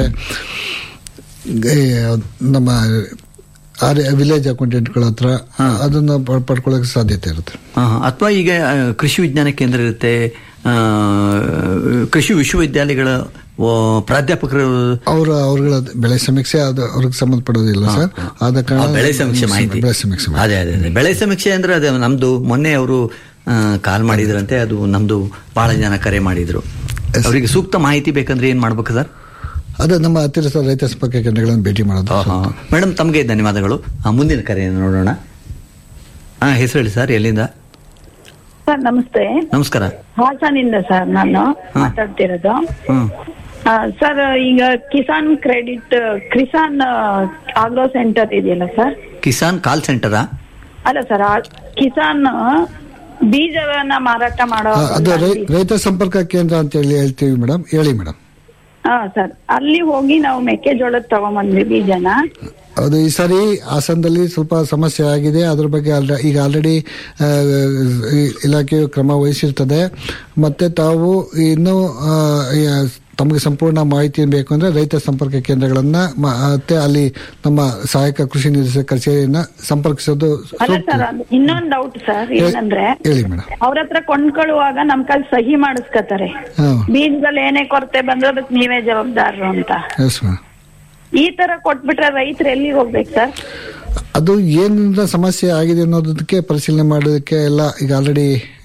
ಈ ನಮ್ಮ ವಿಲೇಜ್ ಅಕೌಂಟೆಂಟ್ಗಳ ಹತ್ರ ಅದನ್ನ ಪಡ್- ಪಡ್ಕೊಳ್ಳೋಕೆ ಸಾಧ್ಯತೆ ಇರುತ್ತೆ ಅಥವಾ ಈಗ ಆ, ಕೃಷಿ ವಿಜ್ಞಾನ ಕೇಂದ್ರ ಇರುತ್ತೆ ಆ, ಕೃಷಿ ವಿಶ್ವವಿದ್ಯಾಲಯಗಳ ಆ, ಪ್ರಾಧ್ಯಾಪಕರು ಅವರ ಅವ್ರಗಳ ಬೆಳೆ ಸಮೀಕ್ಷೆ ಅದು ಅವ್ರಿಗೆ ಸಂಬಂಧಪಡೋದಿಲ್ಲ ಸರ್ ಆದ ಕಾರಣ ಆ, ಬೆಳೆ ಸಮೀಕ್ಷೆ ಮಾಹಿತಿ ಬೆಳೆ ಸಮೀಕ್ಷೆ ಅದೇ ಅದೇ ಅದೇ ಬೆಳೆ ಸಮೀಕ್ಷೆ ಅಂದ್ರೆ ಅದು ನಮ್ದು ಮೊನ್ನೆ ಅವರು ಕಾಲ್ ಮಾಡಿದ್ರಂತೆ ಅದು ನಮ್ದು ಬಹಳ ಜನ ಕರೆ ಮಾಡಿದ್ರು ಅವರಿಗೆ ಸೂಕ್ತ ಮಾಹಿತಿ ಬೇಕಂದ್ರೆ ಏನ್ ಮಾಡ್ಬೇಕು ಸರ್ ಅದು ನಮ್ಮ ಹತ್ತಿರ ರೈತ ಸಂಪರ್ಕ ಕೇಂದ್ರಗಳನ್ನು ಭೇಟಿ ಮಾಡೋದು ಮೇಡಮ್ ತಮಗೆ ಧನ್ಯವಾದಗಳು ಆ, ಮುಂದಿನ ಕರೆಯನ್ನು ನೋಡೋಣ ಹಾ ಹೆಸರು ಹೇಳಿ ಸರ್ ಎಲ್ಲಿಂದ ಸರ್ ನಮಸ್ತೆ ನಮಸ್ಕಾರ ಹಾಸನಿಂದ ಸರ್ ನಾನು ಮಾತಾಡ್ತಿರೋದು ಹ್ಮ್ ಆ, ಸರ್ ಈಗ Kisan credit Kisan agro centre ಇದೆಯಲ್ಲ ಸರ್ ಕಿಸಾನ್ ಕಾಲ್ ಸೆಂಟರಾ ಅಲ್ಲ ಸರ್ ಆ ಕಿಸಾನ್ ಬೀಜವನ್ನ ಮಾರಾಟ ಮಾಡೋ ಆ, ಅದು ರೈ- ರೈತ ಸಂಪರ್ಕ ಕೇಂದ್ರ ಅಂತ ಹೇಳಿ ಹೇಳ್ತೀವಿ ಮೇಡಮ್ ಹೇಳಿ ಮೇಡಮ್ ಹಾ ಸರ್ ಅಲ್ಲಿ ಹೋಗಿ ನಾವು ಮೆಕ್ಕೆಜೋಳದ ತಗೊಂಬಂದ್ವಿ ಬೀಜನ ಅದು ಈ ಸಾರಿ ಹಾಸನದಲ್ಲಿ ಸ್ವಲ್ಪ ಸಮಸ್ಯೆ ಆಗಿದೆ ಅದ್ರ ಬಗ್ಗೆ ಆಲ್ರ- ಈಗ ಆಲ್ರೆಡಿ ಇಲಾಖೆಯು ಕ್ರಮ ವಹಿಸಿರ್ತದೆ ಮತ್ತೆ ತಾವು ಇನ್ನೂ ಆ, ಯ- ತಮಗೆ ಸಂಪೂರ್ಣ ಮಾಹಿತಿ ಬೇಕು ಅಂದ್ರೆ ರೈತ ಸಂಪರ್ಕ ಕೇಂದ್ರಗಳನ್ನ ಮ- ಮತ್ತೆ ಅಲ್ಲಿ ನಮ್ಮ ಸಹಾಯಕ ಕೃಷಿ ನಿರ್ದೇಶಕ ಕಚೇರಿಯನ್ನ ಸಂಪರ್ಕಿಸೋದು ಅಲ್ಲ ಸೂಕ್ತ ಸರ್ ಅದು ಇನ್ನೊಂದ್ ಡೌಟ್ ಸರ್ ಏನಂದ್ರೆ ಹೇಳಿ ಮೇಡಮ್ ಅವ್ರ ಹತ್ರ ಕೊಂಡ್ಕೊಳ್ಳುವಾಗ ನಮ್ ಕೈಲಿ ಸಹಿ ಮಾಡಿಸ್ಕೊತಾರೆ ಹಾ ಬೀಜದಲ್ಲಿ ಏನೇ ಕೊರತೆ ಬಂದ್ರೆ ಅದಕ್ಕೆ ನೀವೇ ಜವಾಬ್ದಾರರು ಅಂತ ಎಸ್ ಮೇಡಮ್ ಈ ತರ ಕೊಟ್ಬಿಟ್ರೆ ರೈತರು ಎಲ್ಲಿಗೆ ಹೋಗ್ಬೇಕು ಸರ್ ಅದು ಏನಿಂದ ಸಮಸ್ಯೆ ಆಗಿದೆ ಅನ್ನೋದಕ್ಕೆ ಪರಿಶೀಲನೆ ಮಾಡೋದಕ್ಕೆ ಎಲ್ಲ ಈಗ ಆಲ್ರೆಡಿ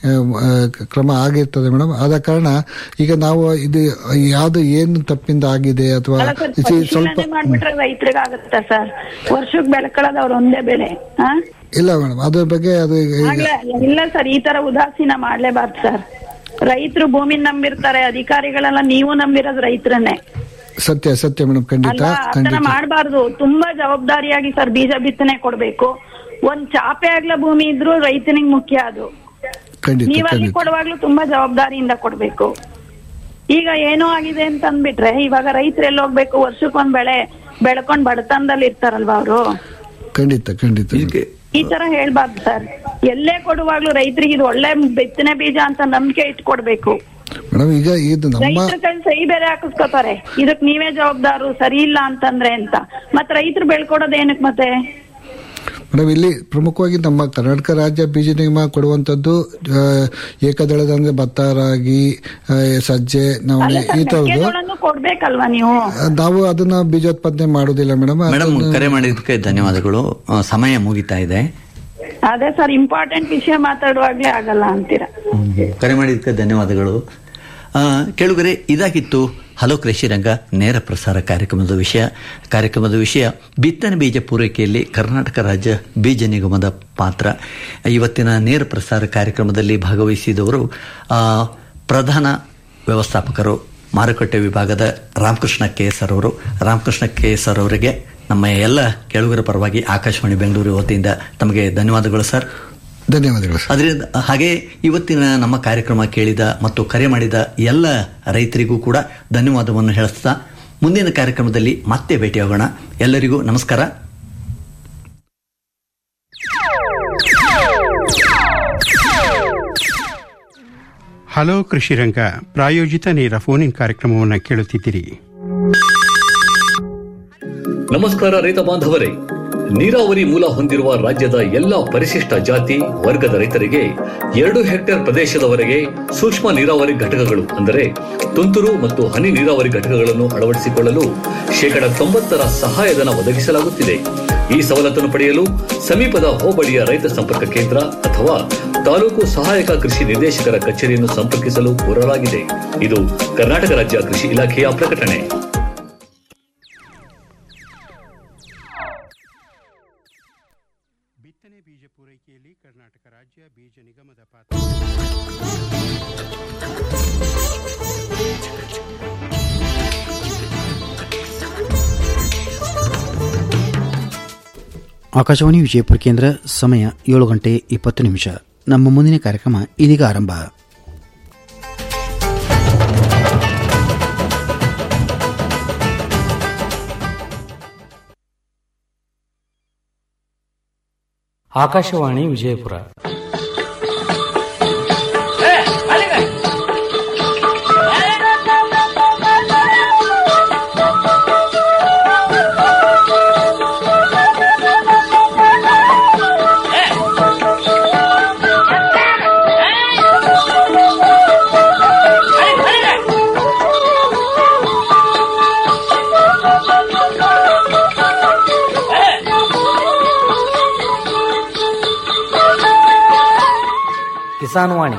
ಕ್ರಮ ಆಗಿರ್ತದೆ ಮೇಡಮ್ ಆದ ಕಾರಣ ಈಗ ನಾವು ಇದು ಯಾವ್ದು ಏನು ತಪ್ಪಿಂದ ಆಗಿದೆ ಅಥವಾ ಅಲ್ಲ ಸರ್ ಇದು ಸ್ವಲ್ಪ ಪರಿಶೀಲನೆ ಮಾಡ್ಬಿಟ್ರೆ ರೈತರಿಗೆ ಆಗುತ್ತಾ ಸರ್ ವರ್ಷಕ್ಕೆ ಬೆಳ್ಕೊಳ್ಳೋದು ಅವ್ರ ಒಂದೇ ಬೆಳೆ ಹಾ ಇಲ್ಲ ಮೇಡಮ್ ಅದ್ರ ಬಗ್ಗೆ ಅದು ಈಗ ಆಗ್ಲೇ ಇಲ್ಲ ಸರ್ ಈ ತರ ಉದಾಸೀನ ಮಾಡ್ಲೇಬಾರ್ದು ಸರ್ ರೈತರು ಭೂಮಿ ನಂಬಿರ್ತಾರೆ ಅಧಿಕಾರಿಗಳೆಲ್ಲ ನೀವು ನಂಬಿರೋದು ರೈತರನ್ನೇ ಸತ್ಯ ಸತ್ಯ ಮೇಡಮ್ ಖಂಡಿತ ಅಲ್ವಾ ಆತರ ಖಂಡಿತ ಮಾಡಬಾರ್ದು ತುಂಬಾ ಜವಾಬ್ದಾರಿಯಾಗಿ ಸರ್ ಬೀಜ ಬಿತ್ತನೆ ಕೊಡ್ಬೇಕು ಒಂದ್ ಚಾಪೆ ಆಗ್ಲ ಭೂಮಿ ಇದ್ರು ರೈತನಿಗೆ ಮುಖ್ಯ ಅದು ಖಂಡಿತ ನೀವ್ ಅಲ್ಲಿ ಖಂಡಿತ ಕೊಡುವಾಗ್ಲೂ ತುಂಬಾ ಜವಾಬ್ದಾರಿಯಿಂದ ಕೊಡ್ಬೇಕು ಈಗ ಏನೋ ಆಗಿದೆ ಅಂತ ಅಂದ್ಬಿಟ್ರೆ ಇವಾಗ ರೈತರು ಎಲ್ಲಿ ಹೋಗ್ಬೇಕು ವರ್ಷಕ್ಕೊಂದ್ ಬೆಳೆ ಬೆಳ್ಕೊಂಡ್ ಬಡತನದಲ್ಲಿ ಇರ್ತಾರಲ್ವಾ ಅವರು ಖಂಡಿತ ಖಂಡಿತ ಈ ತರ ಹೇಳ್ಬಾರ್ದು ಸರ್ ಎಲ್ಲೇ ಕೊಡುವಾಗ್ಲೂ ರೈತರಿಗೆ ಇದು ಒಳ್ಳೆ ಬಿತ್ತನೆ ಬೀಜ ಅಂತ ನಂಬಿಕೆ ಇಟ್ಕೊಡ್ಬೇಕು ಮೇಡಮ್ ಈಗ ಇದು ನಮ್ಮ ರೈತರ ಕೈ ಸಹಿ ಬೇರೆ ಹಾಕಿಸ್ಕೋತಾರೆ ಇದಕ್ ನೀವೇ ಜವಾಬ್ದಾರು ಸರಿ ಇಲ್ಲ ಅಂತಂದ್ರೆ ಅಂತ ಮತ್ ರೈತರು ಬೆಳ್ಕೊಡೋದ್ ಏನಕ್ ಮತ್ತೆ ಮೇಡಮ್ ಇಲ್ಲಿ ಪ್ರಮುಖವಾಗಿ ನಮ್ಮ ಕರ್ನಾಟಕ ರಾಜ್ಯ ಬೀಜ ನಿಗಮ ಕೊಡುವಂತದ್ದು ಆ, ಏಕದಳದ ಅಂದ್ರೆ ಭತ್ತ ರಾಗಿ ಆ, ಸಜ್ಜೆ ನವಣೆ ಅಲ್ಲ ಈ ಸರ್ ತರದ್ದು ಮೆಕ್ಕೆಜೋಳನು ಕೊಡ್ಬೇಕಲ್ವಾ ನೀವು ನಾವು ಅದನ್ನ ಬೀಜೋತ್ಪಾದನೆ ಮಾಡೋದಿಲ್ಲ ಮೇಡಮ್ ಮೇಡಮ್ ಕರೆ ಮಾಡಿದ್ದಕ್ಕೆ ಧನ್ಯವಾದಗಳು ಆ, ಸಮಯ ಮುಗಿತಾ ಇದೆ ಅದೇ ಸರ್ ಇಂಪಾರ್ಟೆಂಟ್ ವಿಷಯ ಮಾತಾಡುವಾಗ್ಲೇ ಆಗಲ್ಲ ಅಂತೀರಾ ಕರೆ ಮಾಡಿದ್ದಕ್ಕೆ ಧನ್ಯವಾದಗಳು ಆ, ಕೇಳುಗರೆ ಇದಾಗಿತ್ತು ಹಲೋ ಕೃಷಿ ರಂಗ ನೇರ ಪ್ರಸಾರ ಕಾರ್ಯಕ್ರಮದ ವಿಷಯ ಕಾರ್ಯಕ್ರಮದ ವಿಷಯ ಬಿತ್ತನೆ ಬೀಜ ಪೂರೈಕೆಯಲ್ಲಿ ಕರ್ನಾಟಕ ರಾಜ್ಯ ಬೀಜ ನಿಗಮದ ಪಾತ್ರ ಇವತ್ತಿನ ನೇರ ಪ್ರಸಾರ ಕಾರ್ಯಕ್ರಮದಲ್ಲಿ ಭಾಗವಹಿಸಿದವರು ಆ, ಪ್ರಧಾನ ವ್ಯವಸ್ಥಾಪಕರು ಮಾರುಕಟ್ಟೆ ವಿಭಾಗದ ರಾಮಕೃಷ್ಣ ಕೆ ಎಸ್ ಅವರು ರಾಮಕೃಷ್ಣ ಕೆ ಎಸ್ ಅವರಿಗೆ ನಮ್ಮ ಎಲ್ಲ ಕೇಳುಗರ ಪರವಾಗಿ ಆಕಾಶವಾಣಿ ಬೆಂಗಳೂರು ವತಿಯಿಂದ ತಮಗೆ ಧನ್ಯವಾದಗಳು ಸರ್ ಧನ್ಯವಾದಗಳು ಅದರಿಂದ ಹಾಗೆ ಇವತ್ತಿನ ನಮ್ಮ ಕಾರ್ಯಕ್ರಮ ಕೇಳಿದ ಮತ್ತು ಕರೆ ಮಾಡಿದ ಎಲ್ಲ ರೈತರಿಗೂ ಕೂಡ ಧನ್ಯವಾದವನ್ನು ಹೇಳಿಸ್ತಾ ಮುಂದಿನ ಕಾರ್ಯಕ್ರಮದಲ್ಲಿ ಮತ್ತೆ ಭೇಟಿಯಾಗೋಣ ಎಲ್ಲರಿಗೂ ನಮಸ್ಕಾರ ಹಲೋ ಕೃಷಿ ರಂಗ ಪ್ರಾಯೋಜಿತ ನೇರ ಫೋನ್ ಇನ್ ಕಾರ್ಯಕ್ರಮವನ್ನು ಕೇಳುತ್ತಿದ್ದೀರಿ ನಮಸ್ಕಾರ ರೈತ ಬಾಂಧವರೇ ನೀರಾವರಿ ಮೂಲ ಹೊಂದಿರುವ ರಾಜ್ಯದ ಎಲ್ಲಾ ಪರಿಶಿಷ್ಟ ಜಾತಿ ವರ್ಗದ ರೈತರಿಗೆ ಎರಡು ಹೆಕ್ಟೇರ್ ಪ್ರದೇಶದವರೆಗೆ ಸೂಕ್ಷ್ಮ ನೀರಾವರಿ ಘಟಕಗಳು ಅಂದರೆ ತುಂತುರು ಮತ್ತು ಹನಿ ನೀರಾವರಿ ಘಟಕಗಳನ್ನು ಅಳವಡಿಸಿಕೊಳ್ಳಲು ಶೇಕಡ ತೊಂಬತ್ತರ ಸಹಾಯಧನ ಒದಗಿಸಲಾಗುತ್ತಿದೆ ಈ ಸವಲತ್ತನ್ನು ಪಡೆಯಲು ಸಮೀಪದ ಹೋಬಳಿಯ ರೈತ ಸಂಪರ್ಕ ಕೇಂದ್ರ ಅಥವಾ ತಾಲೂಕು ಸಹಾಯಕ ಕೃಷಿ ನಿರ್ದೇಶಕರ ಕಚೇರಿಯನ್ನು ಸಂಪರ್ಕಿಸಲು ಕೋರಲಾಗಿದೆ ಇದು ಕರ್ನಾಟಕ ರಾಜ್ಯ ಕೃಷಿ ಇಲಾಖೆಯ ಪ್ರಕಟಣೆ ಬಿತ್ತನೆ ಬೀಜ ಪೂರೈಕೆಯಲ್ಲಿ ಕರ್ನಾಟಕ ರಾಜ್ಯ ಬೀಜ ನಿಗಮದ ಪಾತ್ರ ಆಕಾಶವಾಣಿ ವಿಜಯಪುರ ಕೇಂದ್ರ ಸಮಯ ಏಳು ಗಂಟೆ ಇಪ್ಪತ್ತು ನಿಮಿಷ ನಮ್ಮ ಮುಂದಿನ ಕಾರ್ಯಕ್ರಮ ಇದೀಗ ಆರಂಭ ಆಕಾಶವಾಣಿ ವಿಜಯಪುರ ಕಿಸಾನ್ ವಾಣಿ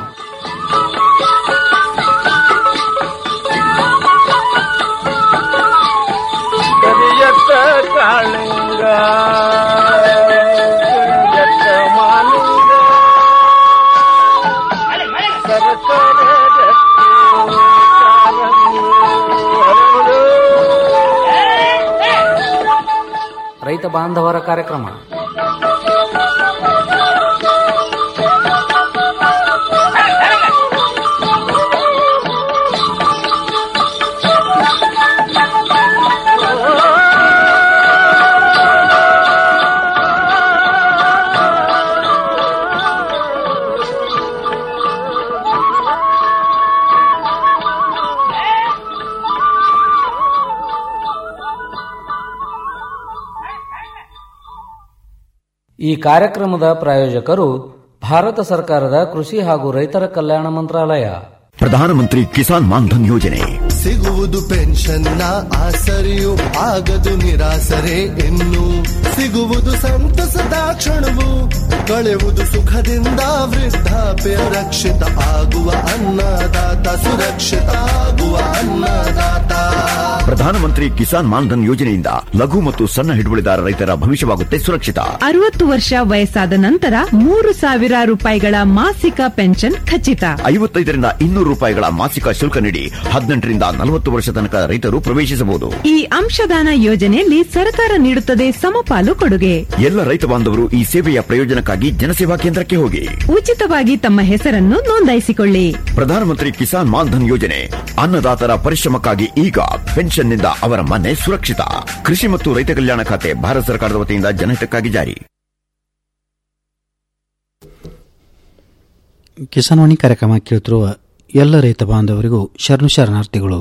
ಕರಿಯತ್ತ ಕಾಳಿಂಗ ಕರಿಯತ್ತ ಮಾಲಿಂಗ ಸರಸರ ಗಟ್ಟಿ ಕಾಲಂಗಿ ಹರಡು. ರೈತ ಬಾಂಧವರ ಕಾರ್ಯಕ್ರಮ ಈ ಕಾರ್ಯಕ್ರಮದ ಪ್ರಾಯೋಜಕರು ಭಾರತ ಸರ್ಕಾರದ ಕೃಷಿ ಹಾಗೂ ರೈತರ ಕಲ್ಯಾಣ ಮಂತ್ರಾಲಯ ಪ್ರಧಾನಮಂತ್ರಿ ಕಿಸಾನ್ ಮಾನ್ಧನ್ ಯೋಜನೆ ಸಿಗುವುದು ಪೆನ್ಷನ್ನ ಆಸರೆಯು ಆಗದು ನಿರಾಸರೆ ಇನ್ನು ಸಿಗುವುದು ಸಂತಸದ ಕ್ಷಣವು ಕಳೆಯುವುದು ಸುಖದಿಂದ ವೃದ್ಧಾಪ್ಯ ರಕ್ಷಿತ ಆಗುವ ಅನ್ನದಾತ ಸುರಕ್ಷಿತ ಆಗುವ ಅನ್ನದಾತ ಪ್ರಧಾನಮಂತ್ರಿ ಕಿಸಾನ್ ಮಾನ್ಧನ್ ಯೋಜನೆಯಿಂದ ಲಘು ಮತ್ತು ಸಣ್ಣ ಹಿಡುವಳಿದಾರ ರೈತರ ಭವಿಷ್ಯವಾಗುತ್ತೆ ಸುರಕ್ಷಿತ ಅರವತ್ತು ವರ್ಷ ವಯಸ್ಸಾದ ನಂತರ ಮೂರು ಸಾವಿರ ರೂಪಾಯಿಗಳ ಮಾಸಿಕ ಪೆನ್ಷನ್ ಖಚಿತ ಐವತ್ತೈದರಿಂದ ಇನ್ನೂರು ರೂಪಾಯಿಗಳ ಮಾಸಿಕ ಶುಲ್ಕ ನೀಡಿ ಹದಿನೆಂಟರಿಂದ ನಲವತ್ತು ವರ್ಷ ತನಕ ರೈತರು ಪ್ರವೇಶಿಸಬಹುದು ಈ ಅಂಶದಾನ ಯೋಜನೆಯಲ್ಲಿ ಸರ್ಕಾರ ನೀಡುತ್ತದೆ ಸಮಪಾಲು ಕೊಡುಗೆ ಎಲ್ಲ ರೈತ ಬಾಂಧವರು ಈ ಸೇವೆಯ ಪ್ರಯೋಜನಕ್ಕಾಗಿ ಜನಸೇವಾ ಕೇಂದ್ರಕ್ಕೆ ಹೋಗಿ ಉಚಿತವಾಗಿ ತಮ್ಮ ಹೆಸರನ್ನು ನೋಂದಾಯಿಸಿಕೊಳ್ಳಿ ಪ್ರಧಾನಮಂತ್ರಿ ಕಿಸಾನ್ ಮಾನ್ಧನ್ ಯೋಜನೆ ಅನ್ನದಾತರ ಪರಿಶ್ರಮಕ್ಕಾಗಿ ಈಗ ಪೆನ್ಷನ್ನಿಂದ ಅವರ ಮನೆ ಸುರಕ್ಷಿತ ಕೃಷಿ ಮತ್ತು ರೈತ ಕಲ್ಯಾಣ ಖಾತೆ ಭಾರತ ಸರ್ಕಾರದ ವತಿಯಿಂದ ಜನಹಿತಕ್ಕಾಗಿ ಜಾರಿ ಕಿಸಾನ್ ವಾಣಿ ಕಾರ್ಯಕ್ರಮ ಕೇಳುತ್ತಿರುವ ಎಲ್ಲ ರೈತ ಬಾಂಧವರಿಗೂ ಶರಣು ಶರಣಾರ್ಥಿಗಳು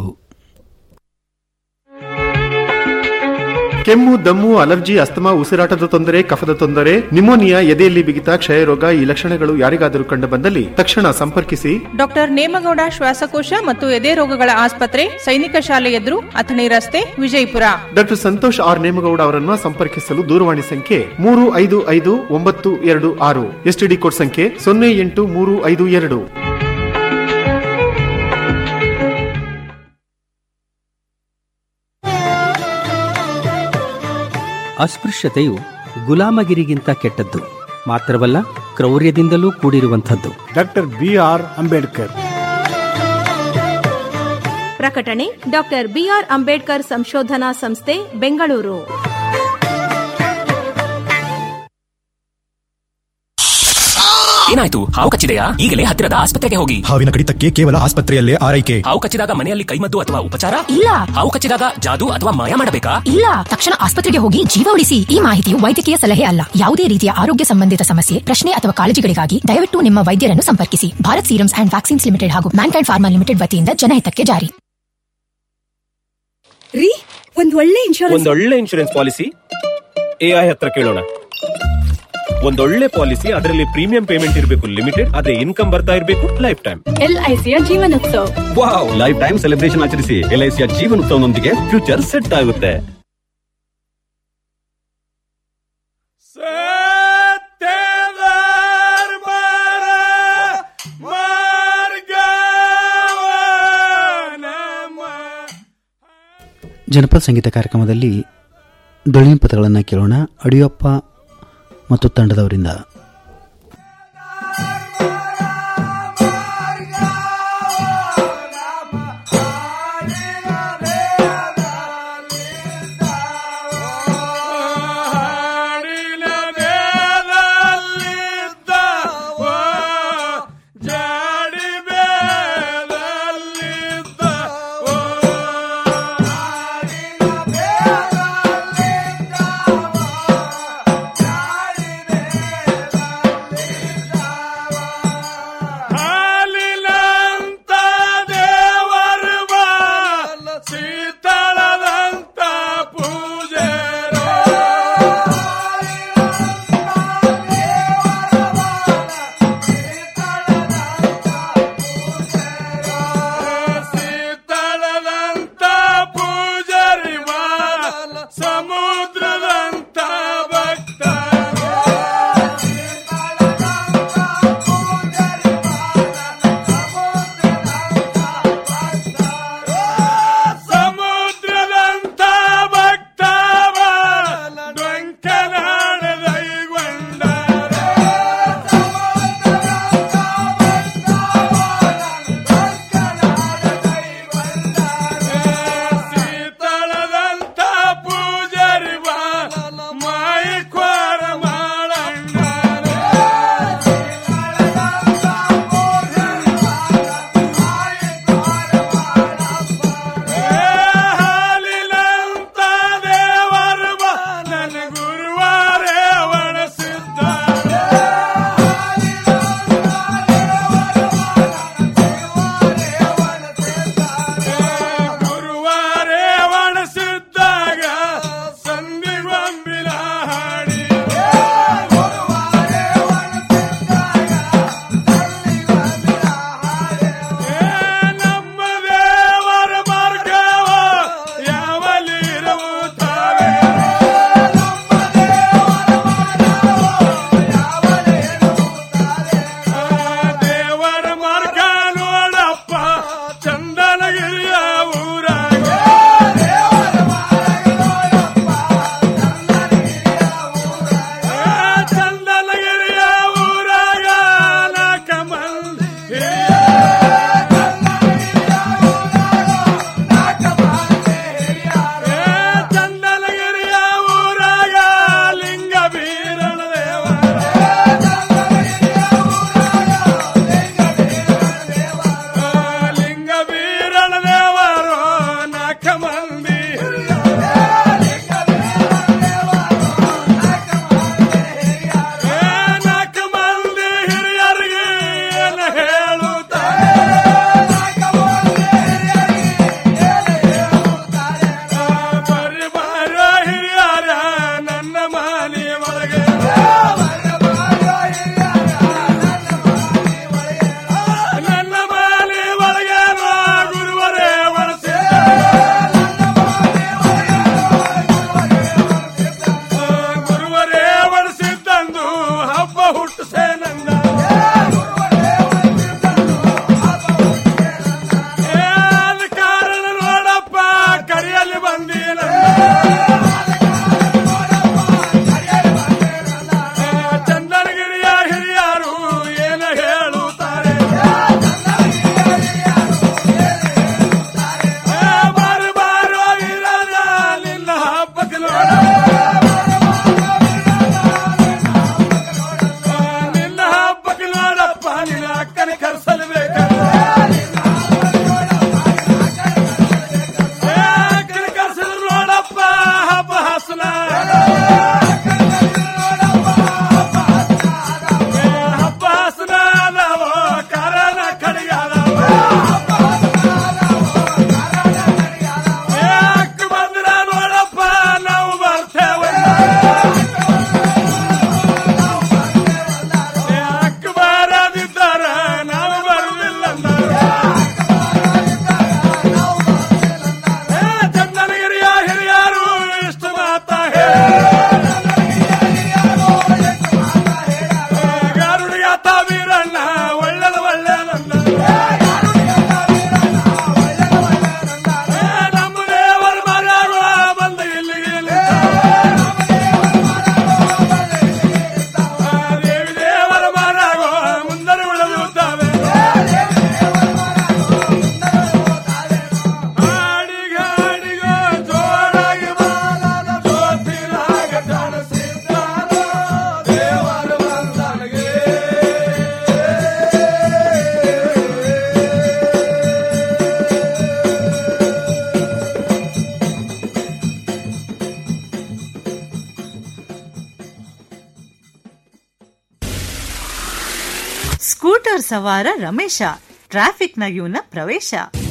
ಕೆಮ್ಮು ದಮ್ಮು ಅಲರ್ಜಿ ಅಸ್ತಮಾ ಉಸಿರಾಟದ ತೊಂದರೆ ಕಫದ ತೊಂದರೆ ನಿಮೋನಿಯಾ ಎದೆಯಲ್ಲಿ ಬಿಗಿತ ಕ್ಷಯರೋಗ ಈ ಲಕ್ಷಣಗಳು ಯಾರಿಗಾದರೂ ಕಂಡು ಬಂದಲ್ಲಿ ತಕ್ಷಣ ಸಂಪರ್ಕಿಸಿ ಡಾಕ್ಟರ್ ನೇಮಗೌಡ ಶ್ವಾಸಕೋಶ ಮತ್ತು ಎದೆ ರೋಗಗಳ ಆಸ್ಪತ್ರೆ ಸೈನಿಕ ಶಾಲೆ ಎದುರು ಅಥಣಿ ರಸ್ತೆ ವಿಜಯಪುರ ಡಾಕ್ಟರ್ ಸಂತೋಷ್ ಆರ್ ನೇಮಗೌಡ ಅವರನ್ನು ಸಂಪರ್ಕಿಸಲು ದೂರವಾಣಿ ಸಂಖ್ಯೆ ಮೂರು ಐದು ಐದು ಒಂಬತ್ತು ಎರಡು ಆರು ಎಸ್ಟಿಡಿ ಕೋಡ್ ಸಂಖ್ಯೆ ಸೊನ್ನೆ ಎಂಟು ಮೂರು ಐದು ಎರಡು ಅಸ್ಪೃಶ್ಯತೆಯು ಗುಲಾಮಗಿರಿಗಿಂತ ಕೆಟ್ಟದ್ದು ಮಾತ್ರವಲ್ಲ ಕ್ರೌರ್ಯದಿಂದಲೂ ಕೂಡಿರುವಂಥದ್ದು ಡಾಕ್ಟರ್ ಬಿ ಆರ್ ಅಂಬೇಡ್ಕರ್ ಪ್ರಕಟಣೆ ಡಾಕ್ಟರ್ ಬಿಆರ್ ಅಂಬೇಡ್ಕರ್ ಸಂಶೋಧನಾ ಸಂಸ್ಥೆ ಬೆಂಗಳೂರು ಏನಾಯ್ತು ಹಾವು ಕಚ್ಚಿದೆಯಾ ಈಗಲೇ ಹತ್ತಿರದ ಆಸ್ಪತ್ರೆಗೆ ಹೋಗಿ ಹಾವಿನ ಕಡಿತಕ್ಕೆ ಕೇವಲ ಆಸ್ಪತ್ರೆಯಲ್ಲೇ ಆರೈಕೆ ಹಾವು ಕಚ್ಚಿದಾಗ ಮನೆಯಲ್ಲಿ ಕೈಮದ್ದು ಅಥವಾ ಉಪಚಾರ ಇಲ್ಲ ಹಾವು ಕಚ್ಚಿದಾಗ ಜಾದು ಅಥವಾ ಮಾಯ ಮಾಡಬೇಕಾ ಇಲ್ಲ ತಕ್ಷಣ ಆಸ್ಪತ್ರೆಗೆ ಹೋಗಿ ಜೀವ ಉಳಿಸಿ ಈ ಮಾಹಿತಿಯು ವೈದ್ಯಕೀಯ ಸಲಹೆ ಅಲ್ಲ ಯಾವುದೇ ರೀತಿಯ ಆರೋಗ್ಯ ಸಂಬಂಧಿತ ಸಮಸ್ಯೆ ಪ್ರಶ್ನೆ ಅಥವಾ ಕಾಳಜಿಗಳಿಗಾಗಿ ದಯವಿಟ್ಟು ನಿಮ್ಮ ವೈದ್ಯರನ್ನು ಸಂಪರ್ಕಿಸಿ Bharat serums and vaccines limited ಹಾಗೂ ಮ್ಯಾನ್ಕೈಂಡ್ ಫಾರ್ಮಾ ಲಿಮಿಟೆಡ್ ವತಿಯಿಂದ ಜನಹಿತಕ್ಕೆ ಜಾರಿ ರೀ ಒಂದ್ ಒಳ್ಳೆ ಇನ್ಶೂರೆನ್ಸ್ ಒಂದೊಳ್ಳೆ ಇನ್ಶೂರೆನ್ಸ್ ಪಾಲಿಸಿ ಎಐ ಹತ್ರ ಕೇಳೋಣ ಒಂದೊಳ್ಳೆ ಪಾಲಿಸಿ ಅದರಲ್ಲಿ ಪ್ರೀಮಿಯಂ ಪೇಮೆಂಟ್ ಇರಬೇಕು ಲಿಮಿಟೆಡ್ ಅದೇ ಇನ್ಕಮ್ ಬರ್ತಾ ಇರಬೇಕು ಲೈಫ್ ಟೈಮ್ ಎಲ್ಐಸಿಯ Jeevanotsav wow life time celebration ಆಚರಿಸಿ ಎಲ್ಐಸಿಯ ಜೀವನೋತ್ಸವನೊಂದಿಗೆ ಫ್ಯೂಚರ್ ಸೆಟ್ ಆಗುತ್ತೆ ಜನಪದ ಸಂಗೀತ ಕಾರ್ಯಕ್ರಮದಲ್ಲಿ ಡೊಳ್ಳಿನ ಪದಗಳನ್ನು ಕೇಳೋಣ ಅಡಿಯಪ್ಪ ಮತ್ತು ತಂಡದವರಿಂದ ಶೀತಳದಂತ ಪೂಜೆ ಶೀತಳದಂತ ಪೂಜರಿ ಮಾಲ ಸಮುದ್ರದಂತ ಭಕ್ತ ಸಮುದ್ರದಂತ ಭಕ್ತವ ಡೊಂಕನಾಡದೈಗೊಂಡ ಶೀತಳದಂತ ಪೂಜರಿ ಮಾಯಿ ಕ್ವಾರ ಮಾಡಣ್ಣ ಹಾಲಿನಂತ ದೇವರ ನನ್ನ ಗುರುವಾರೇ ಒಣಸಿದ್ದ ಗುರುವಾರೇ ಒಣಸಿದ್ದಾಗ ಸಂಧಿಗೊಂಬಿನ ಹಾಡಿ ನಮ್ಮ ದೇವರ ಮಾರ್ಗವ ಯಾವಲಿರುತ್ತಾರೆ ದೇವರ ಮಾರ್ಗ ನೋಡಪ್ಪ ಚಂದನಗಿರಿಯ ಊರಾಗ ಚಂದನಗಿರಿಯ ಊರಾಗ ನಾಲ್ಕ ಮಂದಿ ಚಂದನಗಿರಿಯ ಊರಾಗ ಲಿಂಗ ಬೀರಣ ಲಿಂಗ ಬೀರಣ ದೇವರು ನಾಲ್ಕ ಮಂದಿ ನಾಲ್ಕ ಮಂದಿ ಹಿರಿಯರಿಗೆ ಏನು ಹೇಳುತ್ತಾರೆ ಬರಿ ಬಾರ ಹಿರಿಯರ ನನ್ನ ಮಾನಿ ಒಳಗೆ ನನ್ನ ಮಾನಿ ಒಳಗೆ ಗುರುವರೇ ಒಳಸಿ ಗುರುವರೇ ಒಳಸಿದ್ದಂದು ಹಬ್ಬ ಹುಟ್ಟಿಸೆ ನಂದ ಏನ್ ಕಾರಣ ನೋಡಪ್ಪ ಕರಿಯಲ್ಲಿ ಬಂದೀನ ಚಂದನಗಿರಿಯ ಹಿರಿಯರು ಏನು ಹೇಳುತ್ತಾರೆ ಬಾರು ಬಾರು ಇರದ ನಿನ್ನ ಹಬ್ಬಕ್ಕೆ ನೋಡ ನಿನ್ನ ಹಬ್ಬಕ್ಕೆ ನೋಡಪ್ಪ ನಿನ್ನ ಅಕ್ಕನ ಕರ್ಸಲು ಅಕ್ಕನ ಕರ್ಸಲು ನೋಡಪ್ಪ ಹಬ್ಬ ಹಸನ ಹಬ್ಬ ಹಸನ ನಾವು ಕಾರಣ ಕಡಿಗಾದವ ಅಕ್ಕ ಬಂದ್ರ ನೋಡಪ್ಪ ನಾವು ಬರ್ತೇವೆ ಅಕ್ಕ ಬಾರದಿದ್ದಾರ ನಾವು ಬರುವುದಿಲ್ಲ ಚಂದನಗಿರಿಯ ಹಿರಿಯರು ಇಷ್ಟು ಮಾತಾ ಗಾರುಡಿಯ ತಾವೀರಣ್ಣ ಒಳ್ಳೆದ ಒಳ್ಳೆದಂದ ನಮ್ಮ ದೇವರ ಮರ್ಯಾಗ ಬಂದ ಇಲ್ಲಿಗೆ ದೇವಿ ದೇವರ ಮರ್ಯಾಗ ಮುಂದರೆ ಉಳಿದುತ್ತವೆ ಹಾಡಿಗಾಡಿಗೋ ಜೋರಾಗಿ ಬಾಲದ ಜ್ಯೋತಿರಾಗ ಕಾಣಿಸಿದ್ದಾರೋ ದೇವರ ಬಂದನಿಗೆ ಸ್ಕೂಟರ್ ಸವಾರ ರಮೇಶ ಟ್ರಾಫಿಕ್ನ ಇವನ ಪ್ರವೇಶ